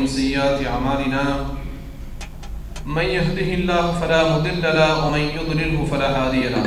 سيئات أعمالنا من يهده الله فلا مضل له ومن يضلله فلا هادي له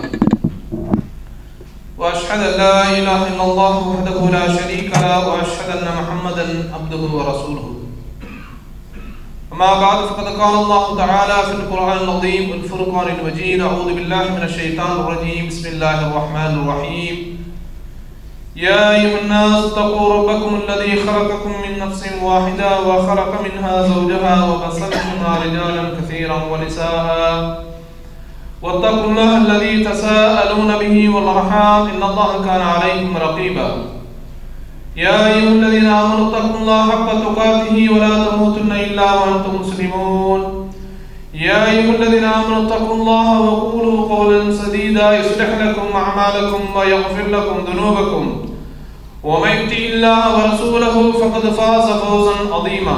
وأشهد أن لا إله إلا الله وحده لا شريك له وأشهد أن محمدا عبده ورسوله أما بعد فقد قال الله تعالى في القرآن العظيم والفرقان المجيد أعوذ بالله من الشيطان الرجيم بسم الله الرحمن الرحيم يا أيها الناس اتقوا ربكم الذي خلقكم من نفس واحدة وخلق منها زوجها وبث منهما رجالا كثيرا ونساء واتقوا الله الذي تساءلون به والأرحام إن الله كان عليكم رقيبا يا أيها الذين آمنوا اتقوا الله حق تقاته ولا تموتن إلا وأنتم مسلمون يا أيها الذين آمنوا اتقوا الله وقولوا قولا سديدا يصلح لكم أعمالكم ويغفر لكم ذنوبكم ومن يطع الله ورسوله فقد فاز فوزا عظيما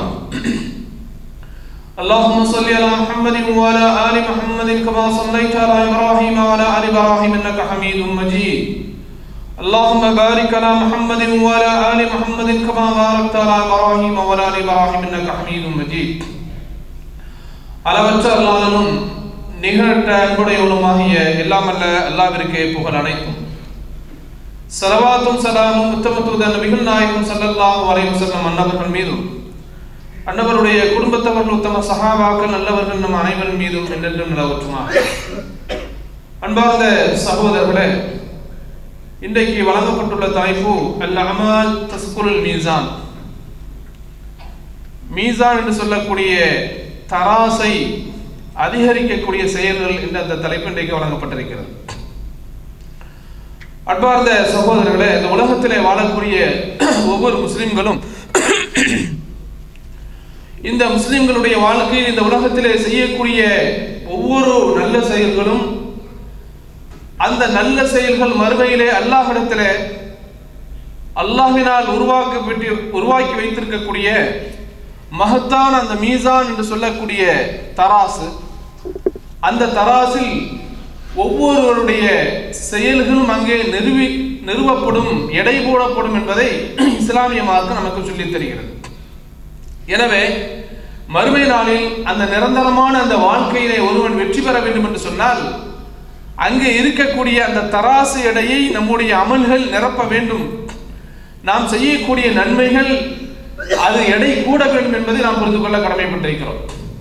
اللهم صل على محمد وعلى آل محمد كما صليت على إبراهيم وعلى آل إبراهيم إنك حميد مجيد اللهم بارك على محمد وعلى آل محمد كما باركت على إبراهيم وعلى آل إبراهيم إنك حميد مجيد அளவற்ற அல்லாதனும் நிகழற்ற அன்புடையவனுமாகிய எல்லாமல்ல அல்லாவிற்கே புகழ் அனைத்தும் சலவாத்தும் சலாமும் உத்தமத்துவத நபிகள் நாயகம் சல்லல்லாஹு அலைஹி வஸல்லம் அன்னவர்கள் மீதும் அன்னவருடைய குடும்பத்தவர்கள் உத்தம சஹாபாக்கள் நல்லவர்கள் நம் அனைவரின் மீதும் என்றென்றும் நிலவற்றுமாக அன்பார்ந்த சகோதரர்களே இன்றைக்கு வழங்கப்பட்டுள்ள தலைப்பு அல் அமால் தஸ்குருல் மீசான் மீசான் என்று சொல்லக்கூடிய தராசை அதிகரிக்கக்கூடிய செயல்கள் என்ற அந்த தலைப்பு இன்றைக்கு வழங்கப்பட்டிருக்கிறது அன்பார்ந்த சகோதரர்களே இந்த உலகத்திலே வாழக்கூடிய ஒவ்வொரு முஸ்லிம்களும் இந்த முஸ்லிம்களுடைய வாழ்க்கையில் இந்த உலகத்திலே செய்யக்கூடிய ஒவ்வொரு நல்ல செயல்களும் அந்த நல்ல செயல்கள் மறுமையிலே அல்லாஹிடத்திலே அல்லாஹினால் உருவாக்கப்பட்டு உருவாக்கி வைத்திருக்கக்கூடிய மகத்தான அந்த மீசான் என்று சொல்லக்கூடிய தராசு அந்த தராசில் ஒவ்வொருவருடைய செயல்களும் அங்கே நிறுவி நிறுவப்படும் எடை போடப்படும் என்பதை இஸ்லாமிய மார்க்கம் நமக்கு சொல்லித் தருகிறது எனவே மறுமை நாளில் அந்த நிரந்தரமான அந்த வாழ்க்கையிலே ஒருவன் வெற்றி பெற வேண்டும் என்று சொன்னால் அங்கே இருக்கக்கூடிய அந்த தராசு எடையை நம்முடைய அமல்கள் நிரப்ப வேண்டும் நாம் செய்யக்கூடிய நன்மைகள் அது எடை கூட வேண்டும் என்பதை நாம் புரிந்து கொள்ள கடமைப்பட்டிருக்கிறோம்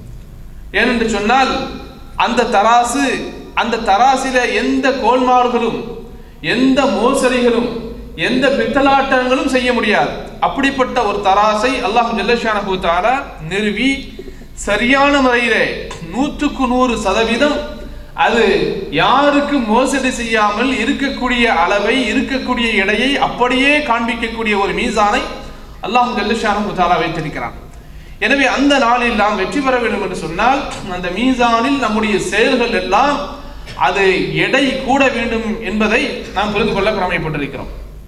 ஏனென்று சொன்னால் அந்த தராசு அந்த தராசில எந்த கோல்மாறுகளும் எந்த மோசடிகளும் எந்த பித்தலாட்டங்களும் செய்ய முடியாது அப்படிப்பட்ட ஒரு தராசை அல்லாஹ் ஜல்லஷானு தாரா நிறுவி சரியான முறையிலே நூற்றுக்கு நூறு சதவீதம் அது யாருக்கு மோசடி செய்யாமல் இருக்கக்கூடிய அளவை இருக்கக்கூடிய எடையை அப்படியே காண்பிக்கக்கூடிய ஒரு மீசானை அல்லாஹ் ஜல்லுஷானு தாலா வைத்திருக்கிறான் எனவே அந்த நாளில் நாம் வெற்றி பெற வேண்டும் என்று சொன்னால் அந்த மீசானில் நம்முடைய செயல்கள் எல்லாம் அது எடை கூட வேண்டும் என்பதை நாம் புரிந்து கொள்ள கடமைப்பட்டிருக்கிறோம்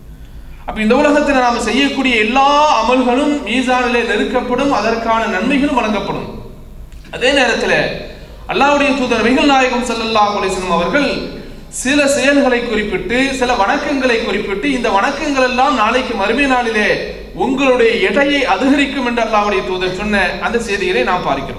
அப்ப இந்த உலகத்தில் நாம் செய்யக்கூடிய எல்லா அமல்களும் மீசானிலே நெருக்கப்படும் அதற்கான நன்மைகளும் வழங்கப்படும் அதே நேரத்தில் அல்லாவுடைய தூதர் மிகல் நாயகம் சல்லல்லாஹ் அலிஸ்லம் அவர்கள் சில செயல்களை குறிப்பிட்டு சில வணக்கங்களை குறிப்பிட்டு இந்த வணக்கங்கள் எல்லாம் நாளைக்கு மறுமை நாளிலே உங்களுடைய எடையை அதிகரிக்கும் என்று அல்லாவுடைய தூதர் சொன்ன அந்த செய்திகளை நாம் பார்க்கிறோம்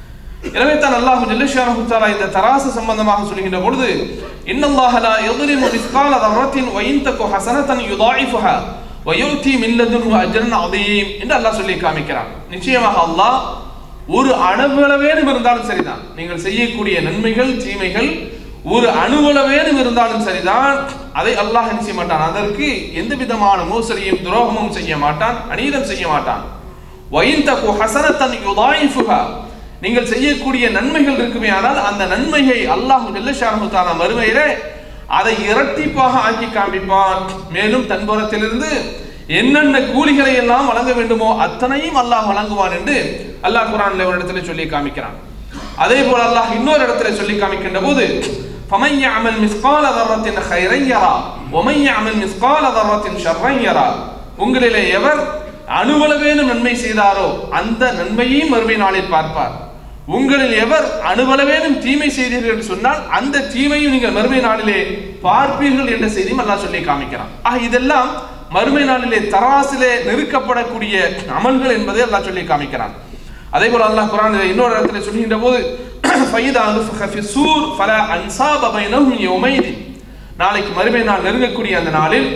எனவே தான் அல்லாஹு ஜல்லிஷானு தாலா இந்த தராசு சம்பந்தமாக சொல்கின்ற பொழுது இன்னல்லாஹ லா யظلم مثقال ذرة وإن تك حسنة يضاعفها ويؤتي من لدنه أجرا عظيم என்று அல்லாஹ் சொல்லி காமிக்கிறான் நிச்சயமாக அல்லாஹ் ஒரு அணுவளவேனும் இருந்தாலும் சரிதான் நீங்கள் செய்யக்கூடிய நன்மைகள் தீமைகள் ஒரு அணுவளவேனும் இருந்தாலும் சரிதான் அதை அல்லாஹ் என்ன செய்ய மாட்டான் அதற்கு எந்த விதமான மோசடியும் துரோகமும் செய்ய மாட்டான் அநீதம் செய்ய மாட்டான் வயின் தகு ஹசனத்தன் யுதாயிஃபுஹா நீங்கள் செய்யக்கூடிய நன்மைகள் இருக்குமே ஆனால் அந்த நன்மையை அல்லாஹ் ஜல்லஷானு தாலா மறுமையிலே அதை இரட்டிப்பாக ஆக்கி காண்பிப்பான் மேலும் தன்புறத்திலிருந்து என்னென்ன கூலிகளை எல்லாம் வழங்க வேண்டுமோ அத்தனையும் அல்லாஹ் வழங்குவான் என்று அல்லாஹ் குரான்ல ஒரு இடத்துல சொல்லி காமிக்கிறான் அதே போல அல்லாஹ் இன்னொரு இடத்துல சொல்லி காமிக்கின்ற போது فمن يعمل مثقال ذرة خيرا يرى ومن يعمل مثقال ذرة شرا يرى உங்களிலே எவர் அணுவளவேனும் நன்மை செய்தாரோ அந்த நன்மையையும் மறுமை நாளில் பார்ப்பார் உங்களில் எவர் அணுவளவேனும் தீமை செய்தீர்கள் என்று சொன்னால் அந்த தீமையும் நீங்கள் மறுமை நாளிலே பார்ப்பீர்கள் என்ற செய்தியும் அல்லாஹ் சொல்லி காமிக்கிறான் ஆக இதெல்லாம் மறுமை நாளிலே தராசிலே நெருக்கப்படக்கூடிய அமல்கள் என்பதை அல்லாஹ் சொல்லி காமிக்கிறான் அதே போல அல்லாஹ் குர்ஆன் இன்னொரு இடத்துல சொல்கின்ற போது ஃபைதா நுஃபிக ஃபி சூர் ஃபலா அன்சாப பைனஹும் யௌமைதின் நாளைக்கு மறுமை நாள் நெருங்கக்கூடிய அந்த நாளில்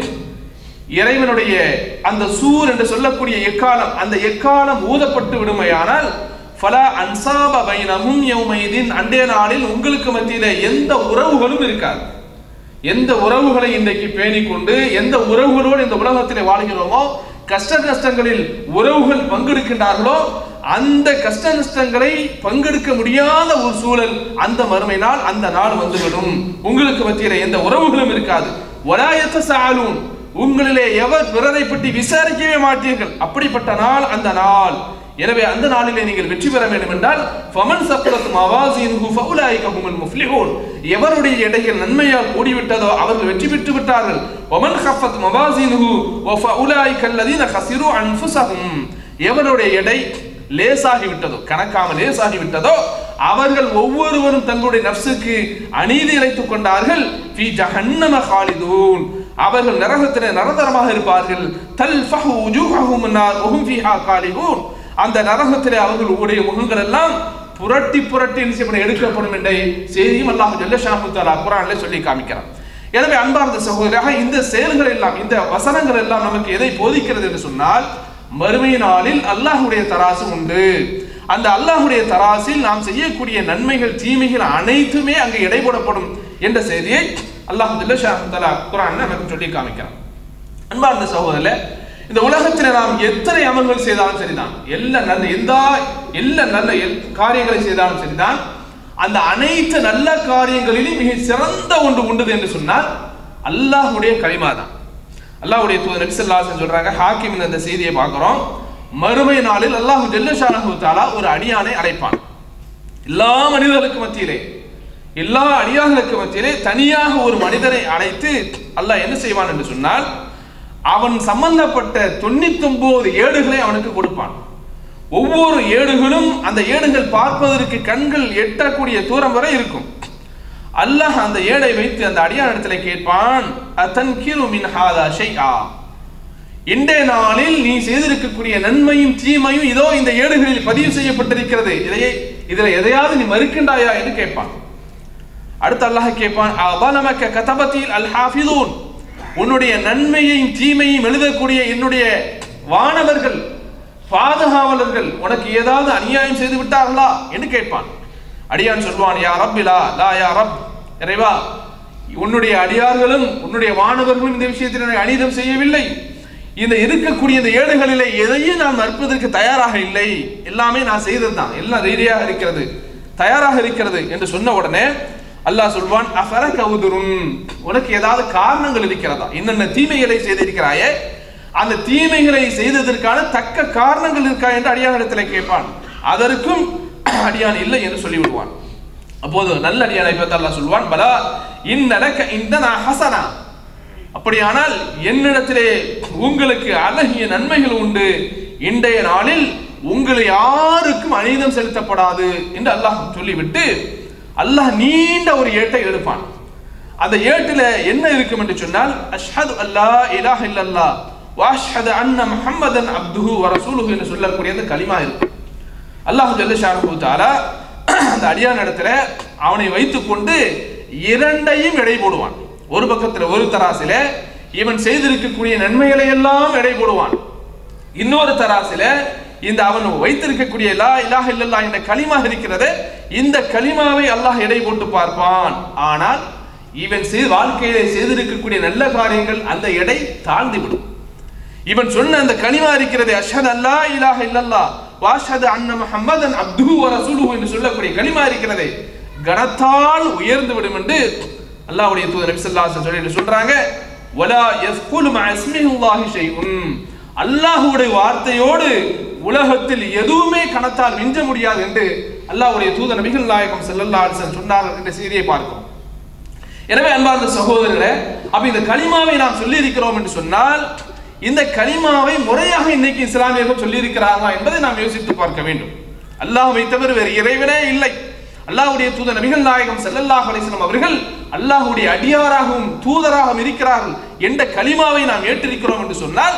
இறைவனுடைய அந்த சூர் என்று சொல்லக்கூடிய எக்காலம் அந்த எக்காலம் ஊதப்பட்டு விடுமையானால் ஃபலா அன்சாப பைனஹும் யௌமைதின் அன்றைய நாளில் உங்களுக்கு மத்தியில எந்த உறவுகளும் இருக்காது எந்த உறவுகளை இன்றைக்கு பேணிக் கொண்டு எந்த உறவுகளோடு இந்த உலகத்திலே வாழ்கிறோமோ கஷ்ட நஷ்டங்களில் உறவுகள் பங்கெடுக்கின்றார்களோ அந்த கஷ்ட நஷ்டங்களை பங்கெடுக்க முடியாத ஒரு சூழல் அந்த மறுமை நாள் அந்த நாள் வந்துவிடும் உங்களுக்கு மத்தியில எந்த உறவுகளும் இருக்காது ஒராயத்த சாலும் உங்களிலே எவர் பிறரை பற்றி விசாரிக்கவே மாட்டீர்கள் அப்படிப்பட்ட நாள் அந்த நாள் எனவே அந்த நாளிலே நீங்கள் வெற்றி பெற வேண்டும் என்றால் ஃபமன் சக்கரத் மவாசின்ஹு ஃபவுலாயிக ஹுமுல் முஃப்லிஹூன் எவருடைய எடைகள் நன்மையால் கூடிவிட்டதோ அவர்கள் வெற்றி பெற்று விட்டார்கள் வமன் ஹஃபத் மவாசின்ஹு வ ஃபவுலாயிக அல்லதீன ஹஸிரு அன்ஃபுஸஹும் எவருடைய எடை லேசாகி விட்டதோ கணக்காம லேசாகி விட்டதோ அவர்கள் ஒவ்வொருவரும் தங்களுடைய நஃப்ஸுக்கு அநீதி இழைத்துக் கொண்டார்கள் ஃபி ஜஹன்னம காலிதூன் அவர்கள் நரகத்திலே நிரந்தரமாக இருப்பார்கள் தல்ஃபஹு உஜூஹஹும் النار وهم فيها காலிதூன் அந்த நரகத்திலே அவர்களுடைய முகங்கள் எல்லாம் புரட்டி புரட்டி என்ன செய்யப்படும் எடுக்கப்படும் என்ற செய்தியும் அல்லாஹ் ஜல்லஷாஹு தஆலா குர்ஆனிலே சொல்லி காமிக்கிறான் எனவே அன்பார்ந்த சகோதரராக இந்த செயல்கள் எல்லாம் இந்த வசனங்கள் எல்லாம் நமக்கு எதை போதிக்கிறது என்று சொன்னால் மறுமை நாளில் அல்லாஹ்வுடைய தராசு உண்டு அந்த அல்லாஹ்வுடைய தராசில் நாம் செய்யக்கூடிய நன்மைகள் தீமைகள் அனைத்துமே அங்கு எடை போடப்படும் என்ற செய்தியை அல்லாஹ் ஜல்லஷாஹு தஆலா குர்ஆன்ல நமக்கு சொல்லி காமிக்கிறான் அன்பார்ந்த சகோதரர்களே இந்த உலகத்தில் நாம் எத்தனை அமல்கள் செய்தாலும் சரிதான் எல்லா நல்ல எந்த எல்லா நல்ல எல்- காரியங்களை செய்தாலும் சரிதான் அந்த அனைத்து நல்ல காரியங்களிலும் மிக சிறந்த ஒன்று உண்டு என்று சொன்னால் அல்லாஹ்வுடைய கலிமா தான் அல்லாஹ்வுடைய தூதர் நபி ஸல்லல்லாஹு அலைஹி வஸல்லம் சொல்றாங்க ஹாக்கிம் அந்த செய்தியை பார்க்கிறோம் மறுமை நாளில் அல்லாஹ் ஜல்லஷானஹு தஆலா ஒரு அடியானை அழைப்பான் எல்லா மனிதர்களுக்கு மத்தியிலே எல்லா அடியார்களுக்கு மத்தியிலே தனியாக ஒரு மனிதரை அழைத்து அல்லாஹ் என்ன செய்வான் என்று சொன்னால் அவன் சம்பந்தப்பட்ட தொண்ணூத்தொன்பது ஏடுகளை அவனுக்கு கொடுப்பான் ஒவ்வொரு ஏடுகளும் அந்த ஏடுகள் பார்ப்பதற்கு கண்கள் எட்டக்கூடிய தூரம் வரை இருக்கும் அல்லாஹ் அந்த ஏடை வைத்து அந்த அடியான் இடத்துல கேட்பான் அதன் கிரு மின் ஹாதா ஷைஆ இன்றைய நாளில் நீ செய்திருக்கக்கூடிய நன்மையும் தீமையும் இதோ இந்த ஏடுகளில் பதிவு செய்யப்பட்டிருக்கிறது இதையே இதுல எதையாவது நீ மறுக்கின்றாயா என்று கேட்பான் அடுத்து அல்லாஹ் கேட்பான் அவலமக்க கதபத்தில் அல் ஹாஃபிதூன் உன்னுடைய நன்மையையும் தீமையும் எழுதக்கூடிய என்னுடைய வானவர்கள் பாதுகாவலர்கள் உனக்கு ஏதாவது அநியாயம் செய்து விட்டார்களா என்று கேட்பான் அடியான் சொல்வான் யா ரப்பிலா லா யா ரப் இறைவா உன்னுடைய அடியார்களும் உன்னுடைய வானவர்களும் இந்த விஷயத்தில் எனக்கு அநீதம் செய்யவில்லை இந்த இருக்கக்கூடிய இந்த ஏடுகளிலே எதையும் நான் மறுப்பதற்கு தயாராக இல்லை எல்லாமே நான் செய்தது தான் எல்லாம் ரீதியாக இருக்கிறது தயாராக இருக்கிறது என்று சொன்ன உடனே அல்லாஹ் சொல்வான் அஃபர கவுதுரும் உனக்கு ஏதாவது காரணங்கள் இருக்கிறதா என்னென்ன தீமைகளை செய்திருக்கிறாயே அந்த தீமைகளை செய்ததற்கான தக்க காரணங்கள் இருக்கா என்று அடியானிடத்தில் கேட்பான் அதற்கும் அடியான் இல்லை என்று சொல்லிவிடுவான் அப்போது நல்ல அடியானை பார்த்து அல்லாஹ் சொல்வான் பலா இன்னலக்க இந்த ஹசனா அப்படியானால் என்னிடத்திலே உங்களுக்கு அழகிய நன்மைகள் உண்டு இன்றைய நாளில் உங்களை யாருக்கும் அநீதம் செலுத்தப்படாது என்று அல்லாஹ் சொல்லிவிட்டு அல்லாஹ் நீண்ட ஒரு ஏட்டை எடுப்பான் அந்த ஏட்டில் என்ன இருக்கும் என்று சொன்னால் அஷ்ஹது அல்லா இலாஹ இல்லல்லா வாஷ்ஹது அன்ன முஹம்மதன் அப்துஹு வ ரசூலுஹு என்று சொல்லக்கூடிய அந்த கலிமா இருக்கும் அல்லாஹ் ஜல்லஷானு தாலா அந்த அடியான் இடத்துல அவனை வைத்துக்கொண்டு இரண்டையும் எடை போடுவான் ஒரு பக்கத்துல ஒரு தராசில இவன் செய்திருக்கக்கூடிய நன்மைகளை எல்லாம் எடை போடுவான் இன்னொரு தராசில இந்த அவன் வைத்திருக்கக்கூடிய லா இலாஹ இல்லல்லா என்ற களிமா இருக்கிறது இந்த களிமாவை அல்லாஹ் எடை போட்டு பார்ப்பான் ஆனால் இவன் செய் வாழ்க்கையிலே செய்திருக்கக்கூடிய நல்ல காரியங்கள் அந்த எடை தாழ்ந்து விடும் இவன் சொன்ன அந்த கனிமா இருக்கிறது அஷ்ஹது அல்லா இலாஹ இல்லல்லா வாஷது அன்ன முஹம்மதன் அப்துஹு வ ரசூலுஹு என்று சொல்லக்கூடிய கனிமா இருக்கிறது கனத்தால் உயர்ந்து விடும் என்று அல்லாஹ்வுடைய தூதர் நபி ஸல்லல்லாஹு அலைஹி வஸல்லம் சொல்லி சொல்றாங்க வலா யஸ்குலு மஅ இஸ்மிஹில்லாஹி ஷைஉன் அல்லாஹ்வுடைய வார்த்தையோடு உலகத்தில் எதுவுமே கணத்தால் மிஞ்ச முடியாது என்று அல்லாஹ்வுடைய தூதர் நபிகள் நாயகம் ஸல்லல்லாஹு அலைஹி வஸல்லம் சொன்னார்கள் என்ற செய்தியை பார்க்கிறோம் எனவே அன்பார்ந்த சகோதரர்களே அப்ப இந்த கலிமாவை நாம் சொல்லி இருக்கிறோம் என்று சொன்னால் இந்த கலிமாவை முறையாக இன்னைக்கு இஸ்லாமியர்கள் சொல்லி இருக்கிறார்களா என்பதை நாம் யோசித்து பார்க்க வேண்டும் அல்லாஹ்வை தவிர வேறு இறைவனே இல்லை அல்லாஹ்வுடைய தூதர் நபிகள் நாயகம் ஸல்லல்லாஹு அலைஹி வஸல்லம் அவர்கள் அல்லாஹ்வுடைய அடியாராகவும் தூதராகவும் இருக்கிறார்கள் என்ற கலிமாவை நாம் ஏற்றிருக்கிறோம் என்று சொன்னால்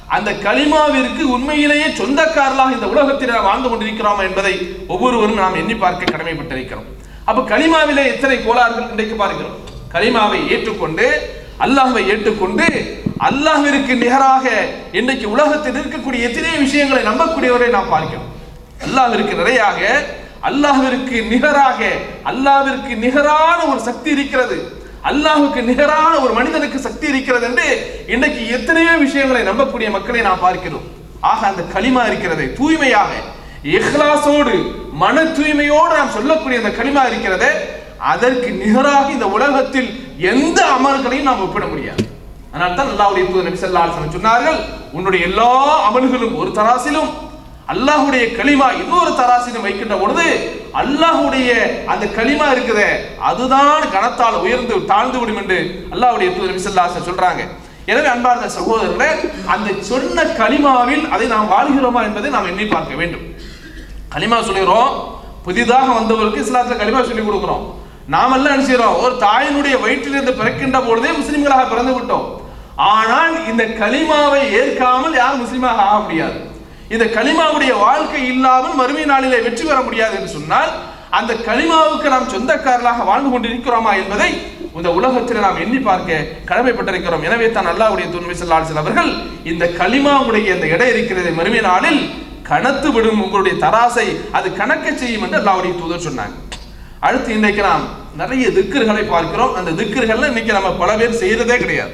அந்த களிமாவிற்கு உண்மையிலேயே சொந்தக்காரர்களாக இந்த உலகத்தில் நாம் வாழ்ந்து கொண்டிருக்கிறோம் என்பதை ஒவ்வொருவரும் நாம் எண்ணி பார்க்க கடமைப்பட்டிருக்கிறோம் அப்ப களிமாவிலே எத்தனை கோளாறுகள் இன்றைக்கு பார்க்கிறோம் களிமாவை ஏற்றுக்கொண்டு அல்லாஹ்வை ஏற்றுக்கொண்டு அல்லாஹ்விற்கு நிகராக இன்றைக்கு உலகத்தில் இருக்கக்கூடிய எத்தனை விஷயங்களை நம்பக்கூடியவரை நாம் பார்க்கிறோம் அல்லாஹ்விற்கு நிறையாக அல்லாஹ்விற்கு நிகராக அல்லாஹ்விற்கு நிகரான ஒரு சக்தி இருக்கிறது அல்லாஹ்வுக்கு நிகரான ஒரு மனிதனுக்கு சக்தி இருக்கிறது என்று இன்றைக்கு எத்தனையோ விஷயங்களை நம்பக்கூடிய மக்களை நாம் பார்க்கிறோம் ஆக அந்த களிமா இருக்கிறது தூய்மையாக இஹ்லாசோடு மன தூய்மையோடு நாம் சொல்லக்கூடிய அந்த களிமா இருக்கிறது அதற்கு நிகராக இந்த உலகத்தில் எந்த அமல்களையும் நாம் ஒப்பிட முடியாது அதனால தான் அல்லாஹ்வுடைய தூதர் நபி ஸல்லல்லாஹு அலைஹி வஸல்லம் சொன்னார்கள் உன்னுடைய எல்லா அமல்களும் ஒரு தராசிலும் அல்லாஹ்வுடைய களிமா இன்னொரு தராசிலும் வைக்கின்ற பொழுது அல்லாஹ்வுடைய அந்த களிமா இருக்குதே அதுதான் கனத்தால் உயர்ந்து தாழ்ந்து விடும் என்று அல்லாஹ்வுடைய தூதர் நபி ஸல்லல்லாஹு அலைஹி வஸல்லம் சொல்றாங்க எனவே அன்பார்ந்த சகோதரர்களே அந்த சொன்ன களிமாவில் அதை நாம் வாழ்கிறோமா என்பதை நாம் எண்ணி பார்க்க வேண்டும் களிமா சொல்லிடுறோம் புதிதாக வந்தவருக்கு இஸ்லாத்துல களிமா சொல்லி கொடுக்குறோம் நாமெல்லாம் என்ன செய்றோம் ஒரு தாயினுடைய வயிற்றிலிருந்து பிறக்கின்ற பொழுதே முஸ்லிம்களாக பிறந்து விட்டோம் ஆனால் இந்த களிமாவை ஏற்காமல் யாரும் முஸ்லிமாக ஆக முடியாது இந்த களிமாவுடைய வாழ்க்கை இல்லாமல் மறுமை நாளிலே வெற்றி பெற முடியாது என்று சொன்னால் அந்த களிமாவுக்கு நாம் சொந்தக்காரர்களாக வாழ்ந்து கொண்டிருக்கிறோமா என்பதை இந்த உலகத்தில் நாம் எண்ணி பார்க்க கடமைப்பட்டிருக்கிறோம் எனவே தான் அல்லாஹ்வுடைய துன்மை செல்லால் அவர்கள் இந்த களிமாவுடைய இந்த எடை இருக்கிறது மறுமை நாளில் கணத்து விடும் உங்களுடைய தராசை அது கணக்க செய்யும் என்று அல்லாஹ்வுடைய தூதர் சொன்னாங்க அடுத்து இன்றைக்கு நாம் நிறைய திக்கர்களை பார்க்கிறோம் அந்த திக்கர்கள்ல இன்னைக்கு நம்ம பல பேர் செய்யறதே கிடையாது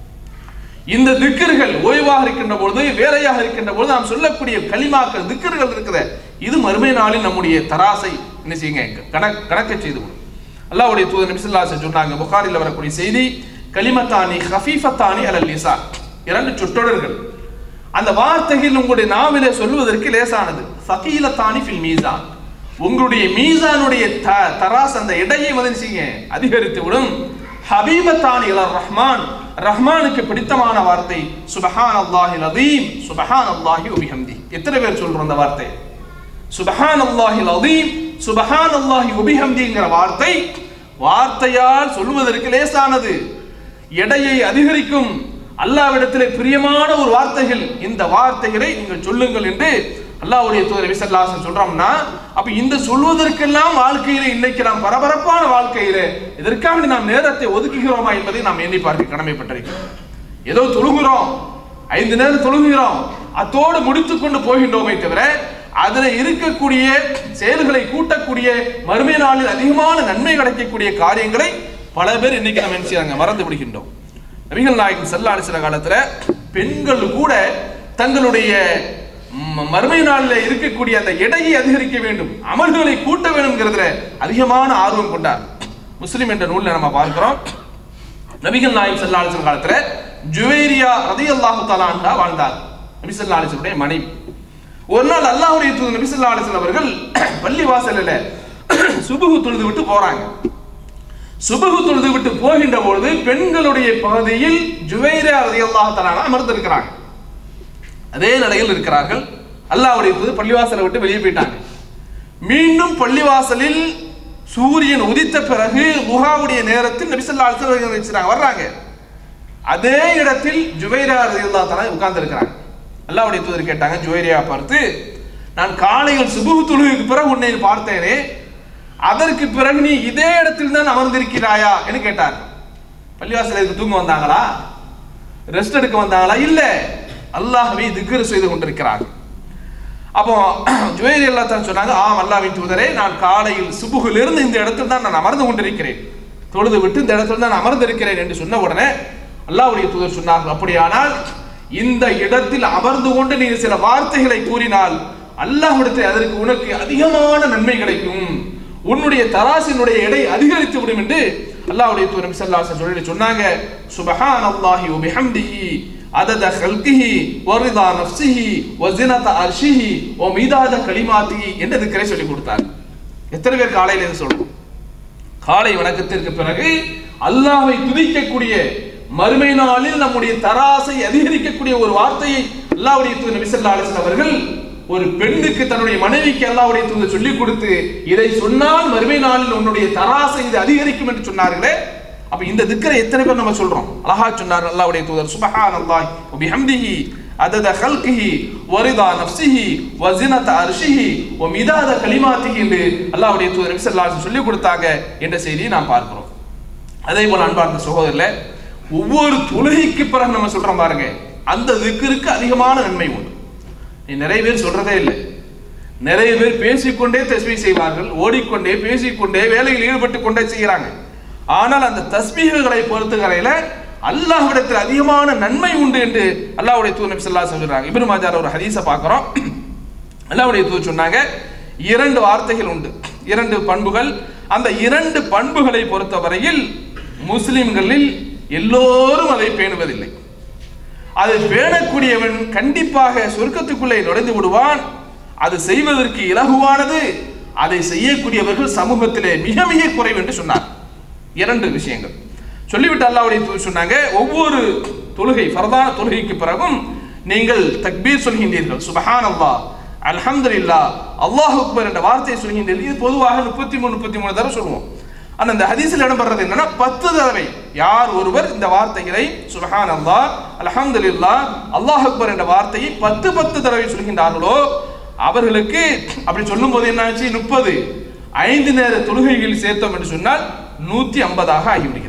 இந்த திக்கர்கள் ஓய்வாக இருக்கின்ற பொழுது வேலையாக இருக்கின்ற பொழுது நாம் சொல்லக்கூடிய களிமாக்கள் திக்கர்கள் இருக்குது இது மறுமை நாளில் நம்முடைய தராசை என்ன செய்யுங்க கணக் கணக்க செய்து விடும் அல்லாஹ்வுடைய தூதர் நபி ஸல்லல்லாஹு அலைஹி வஸல்லம் சொன்னாங்க புகாரில் வரக்கூடிய செய்தி கலிமத்தானி ஹஃபீஃபத்தானி அலல் லிசா இரண்டு சொற்றொடர்கள் அந்த வார்த்தைகள் உங்களுடைய நாவிலே சொல்வதற்கு லேசானது சகீலத்தானி ஃபில் மீசான் உங்களுடைய மீசானுடைய த தராஸ் அந்த எடையை வந்து செய்யுங்க அதிகரித்து விடும் ஹபீபத்தானி இலர் ரஹ்மான் ரஹ்மானுக்கு பிடித்தமான வார்த்தை சுபஹான் அல்லாஹி அதீம் சுபஹான் அல்லாஹி உபிஹம்தி எத்தனை பேர் சொல்றோம் அந்த வார்த்தை சுபஹான் அல்லாஹி அதீம் சுபஹான் அல்லாஹி உபிஹம்திங்கிற வார்த்தை வார்த்தையால் சொல்வதற்கு லேசானது எடையை அதிகரிக்கும் அல்லாவிடத்திலே பிரியமான ஒரு வார்த்தைகள் இந்த வார்த்தைகளை நீங்கள் சொல்லுங்கள் என்று அல்லாஹ்வுடைய தூதர் விசல்லாசன் சொல்றோம்னா அப்ப இந்த சொல்வதற்கெல்லாம் வாழ்க்கையில இன்னைக்கு நாம் பரபரப்பான வாழ்க்கையில இதற்காக நாம் நேரத்தை ஒதுக்குகிறோமா என்பதை நாம் எண்ணி பார்க்க கடமைப்பட்டிருக்கிறோம் ஏதோ தொழுகிறோம் ஐந்து நேரம் தொழுகிறோம் அத்தோடு முடித்துக் கொண்டு போகின்றோமே தவிர அதுல இருக்கக்கூடிய செயல்களை கூட்டக்கூடிய மறுமை நாளில் அதிகமான நன்மை கிடைக்கக்கூடிய காரியங்களை பல பேர் இன்னைக்கு நம்ம என்ன செய்றாங்க மறந்து விடுகின்றோம் நபிகள் நாயகம் செல்லாடு சில காலத்துல பெண்கள் கூட தங்களுடைய ம- மறுமை நாளில் இருக்கக்கூடிய அந்த எடையை அதிகரிக்க வேண்டும் அமல்களை கூட்ட வேண்டும்ங்கிறதுல அதிகமான ஆர்வம் கொண்டார் முஸ்லிம் என்ற நூல்ல நம்ம பார்க்கிறோம் நபிகள் நாயகம் ஸல்லல்லாஹு அலைஹி வஸல்லம் காலத்துல ஜுவைரியா ரலியல்லாஹு தஆலா அன்ஹா வாழ்ந்தார் நபி ஸல்லல்லாஹு அலைஹி வஸல்லம் மனைவி ஒரு நாள் அல்லாஹ்வுடைய தூதர் நபி ஸல்லல்லாஹு அலைஹி வஸல்லம் அவர்கள் பள்ளி வாசல்ல சுபுகு தொழுது விட்டு போறாங்க சுபுகு தொழுது விட்டு போகின்ற பொழுது பெண்களுடைய பகுதியில் ஜுவைரியா ரலியல்லாஹு தஆலா அமர்ந்திருக்கிறாங்க அதே நிலையில் இருக்கிறார்கள் அல்லாஹ்வுடைய தூதர் பள்ளிவாசலை விட்டு வெளியே போயிட்டாங்க மீண்டும் பள்ளிவாசலில் சூரியன் உதித்த பிறகு முகாவுடைய நேரத்தில் நபிசல்லா அலுவலகம் வச்சுறாங்க வர்றாங்க அதே இடத்தில் ஜுவைரா ரலியல்லாஹு தஆலா உட்கார்ந்து இருக்கிறாங்க அல்லாஹ்வுடைய தூதர் கேட்டாங்க ஜுவைரியா பார்த்து நான் காலையில் சுபுஹ் தொழுகைக்கு பிறகு உன்னை பார்த்தேனே அதற்கு பிறகு நீ இதே இடத்தில் தான் அமர்ந்திருக்கிறாயா என்று கேட்டார் பள்ளிவாசலுக்கு தூங்க வந்தாங்களா ரெஸ்ட் எடுக்க வந்தாங்களா இல்ல அல்லாஹ்வை திக்ர் செய்து கொண்டிருக்கிறார்கள் அப்போ ஜுவேரி அல்லா தான் சொன்னாங்க ஆம் அல்லாவின் தூதரே நான் காலையில் சுபுகிலிருந்து இந்த இடத்தில் தான் நான் அமர்ந்து கொண்டிருக்கிறேன் தொழுது விட்டு இந்த இடத்தில் தான் அமர்ந்திருக்கிறேன் என்று சொன்ன உடனே அல்லாஹ்வுடைய தூதர் சொன்னார்கள் அப்படியானால் இந்த இடத்தில் அமர்ந்து கொண்டு நீ சில வார்த்தைகளை கூறினால் அல்லாஹ்விடத்தில் அதற்கு உனக்கு அதிகமான நன்மை கிடைக்கும் உன்னுடைய தராசினுடைய எடை அதிகரித்து விடும் என்று அல்லாஹ்வுடைய தூதர் நபி ஸல்லல்லாஹு அலைஹி வஸல்லம் சொன்னாங்க சுபஹான் அல்லாஹி வபிஹம்திஹி அதத ஹல்கிஹி வரிதா நஃப்சிஹி வஸினத அர்ஷிஹி வமிதாத கலிமாத்திஹி என்று திக்ரை சொல்லி கொடுத்தார் எத்தனை பேர் காலையில இருந்து சொல்றோம் காலை வணக்கத்திற்கு பிறகு அல்லாஹ்வை துதிக்கக்கூடிய மறுமை நாளில் நம்முடைய தராசை அதிகரிக்கக்கூடிய ஒரு வார்த்தையை அல்லாஹ்வுடைய தூதர் நபி ஸல்லல்லாஹு அலைஹி வஸல்லம் அவர்கள் ஒரு பெண்ணுக்கு தன்னுடைய மனைவிக்கு அல்லாஹ்வுடைய தூதர் சொல்லி கொடுத்து இதை சொன்னால் மறுமை நாளில் உன்னுடைய தராசை இது அதிகரிக்கும் என்று சொன்னார்களே அப்ப இந்த திக்கரை எத்தனை பேர் நம்ம சொல்றோம் அழகா சொன்னார் அல்லாஹ்வுடைய தூதர் சுபஹான் அல்லாஹ் பிஹம்திஹி அதத ஹல்கிஹி வரிதா நஃப்சிஹி வஸினத அர்ஷிஹி வ மிதாத கலிமாத்திஹி என்று அல்லாஹ்வுடைய தூதர் நபி ஸல்லல்லாஹு அலைஹி வஸல்லம் சொல்லி கொடுத்தாங்க என்ற செய்தியை நாம் பார்க்கிறோம் அதே போல அன்பார்ந்த சகோதரர்ல ஒவ்வொரு தொழுகைக்கு பிறகு நம்ம சொல்றோம் பாருங்க அந்த திக்கிற்கு அதிகமான நன்மை உண்டு நீ நிறைய பேர் சொல்றதே இல்லை நிறைய பேர் பேசிக்கொண்டே தஸ்மீ செய்வார்கள் ஓடிக்கொண்டே பேசிக்கொண்டே வேலையில் ஈடுபட்டு கொண்டே செய்கிறாங்க ஆனால் அந்த தஸ்மீகளை பொறுத்தவரையில அல்லாஹ்விடத்தில் அதிகமான நன்மை உண்டு என்று அல்லாஹ்வுடைய தூர் நபி ஸல்லல்லாஹு அலைஹி வஸல்லம் சொல்றாங்க இப்னு மாஜார் ஒரு ஹதீஸை பார்க்கிறோம் அல்லாஹ்வுடைய தூர் சொன்னாங்க இரண்டு வார்த்தைகள் உண்டு இரண்டு பண்புகள் அந்த இரண்டு பண்புகளை பொறுத்தவரையில் முஸ்லிம்களில் எல்லோரும் அதை பேணுவதில்லை அதை பேணக்கூடியவன் கண்டிப்பாக சொர்க்கத்துக்குள்ளே நுழைந்து விடுவான் அது செய்வதற்கு இலகுவானது அதை செய்யக்கூடியவர்கள் சமூகத்திலே மிக மிக குறைவு என்று சொன்னார் இரண்டு விஷயங்கள் சொல்லிவிட்டு அல்லாவுடைய தூதர் சொன்னாங்க ஒவ்வொரு தொழுகை ஃபர்தான தொழுகைக்கு பிறகும் நீங்கள் தக்பீர் சொல்கின்றீர்கள் சுபஹான் அல்லாஹ் அல்ஹம்துலில்லாஹ் அல்லாஹ் அக்பர் என்ற வார்த்தையை சொல்கின்றீர்கள் இது பொதுவாக முப்பத்தி மூணு முப்பத்தி மூணு தடவை சொல்லுவோம் ஆனா இந்த ஹதீஸில் இடம்பெறது என்னன்னா பத்து தடவை யார் ஒருவர் இந்த வார்த்தைகளை சுபஹான் அல்லாஹ் அல்ஹம்துலில்லாஹ் அல்லாஹ் அக்பர் என்ற வார்த்தையை பத்து பத்து தடவை சொல்கின்றார்களோ அவர்களுக்கு அப்படி சொல்லும் போது என்ன ஆச்சு முப்பது ஐந்து நேர தொழுகைகள் சேர்த்தோம் என்று சொன்னால் நூத்தி ஐம்பதாக ஆகிவிடுகிறது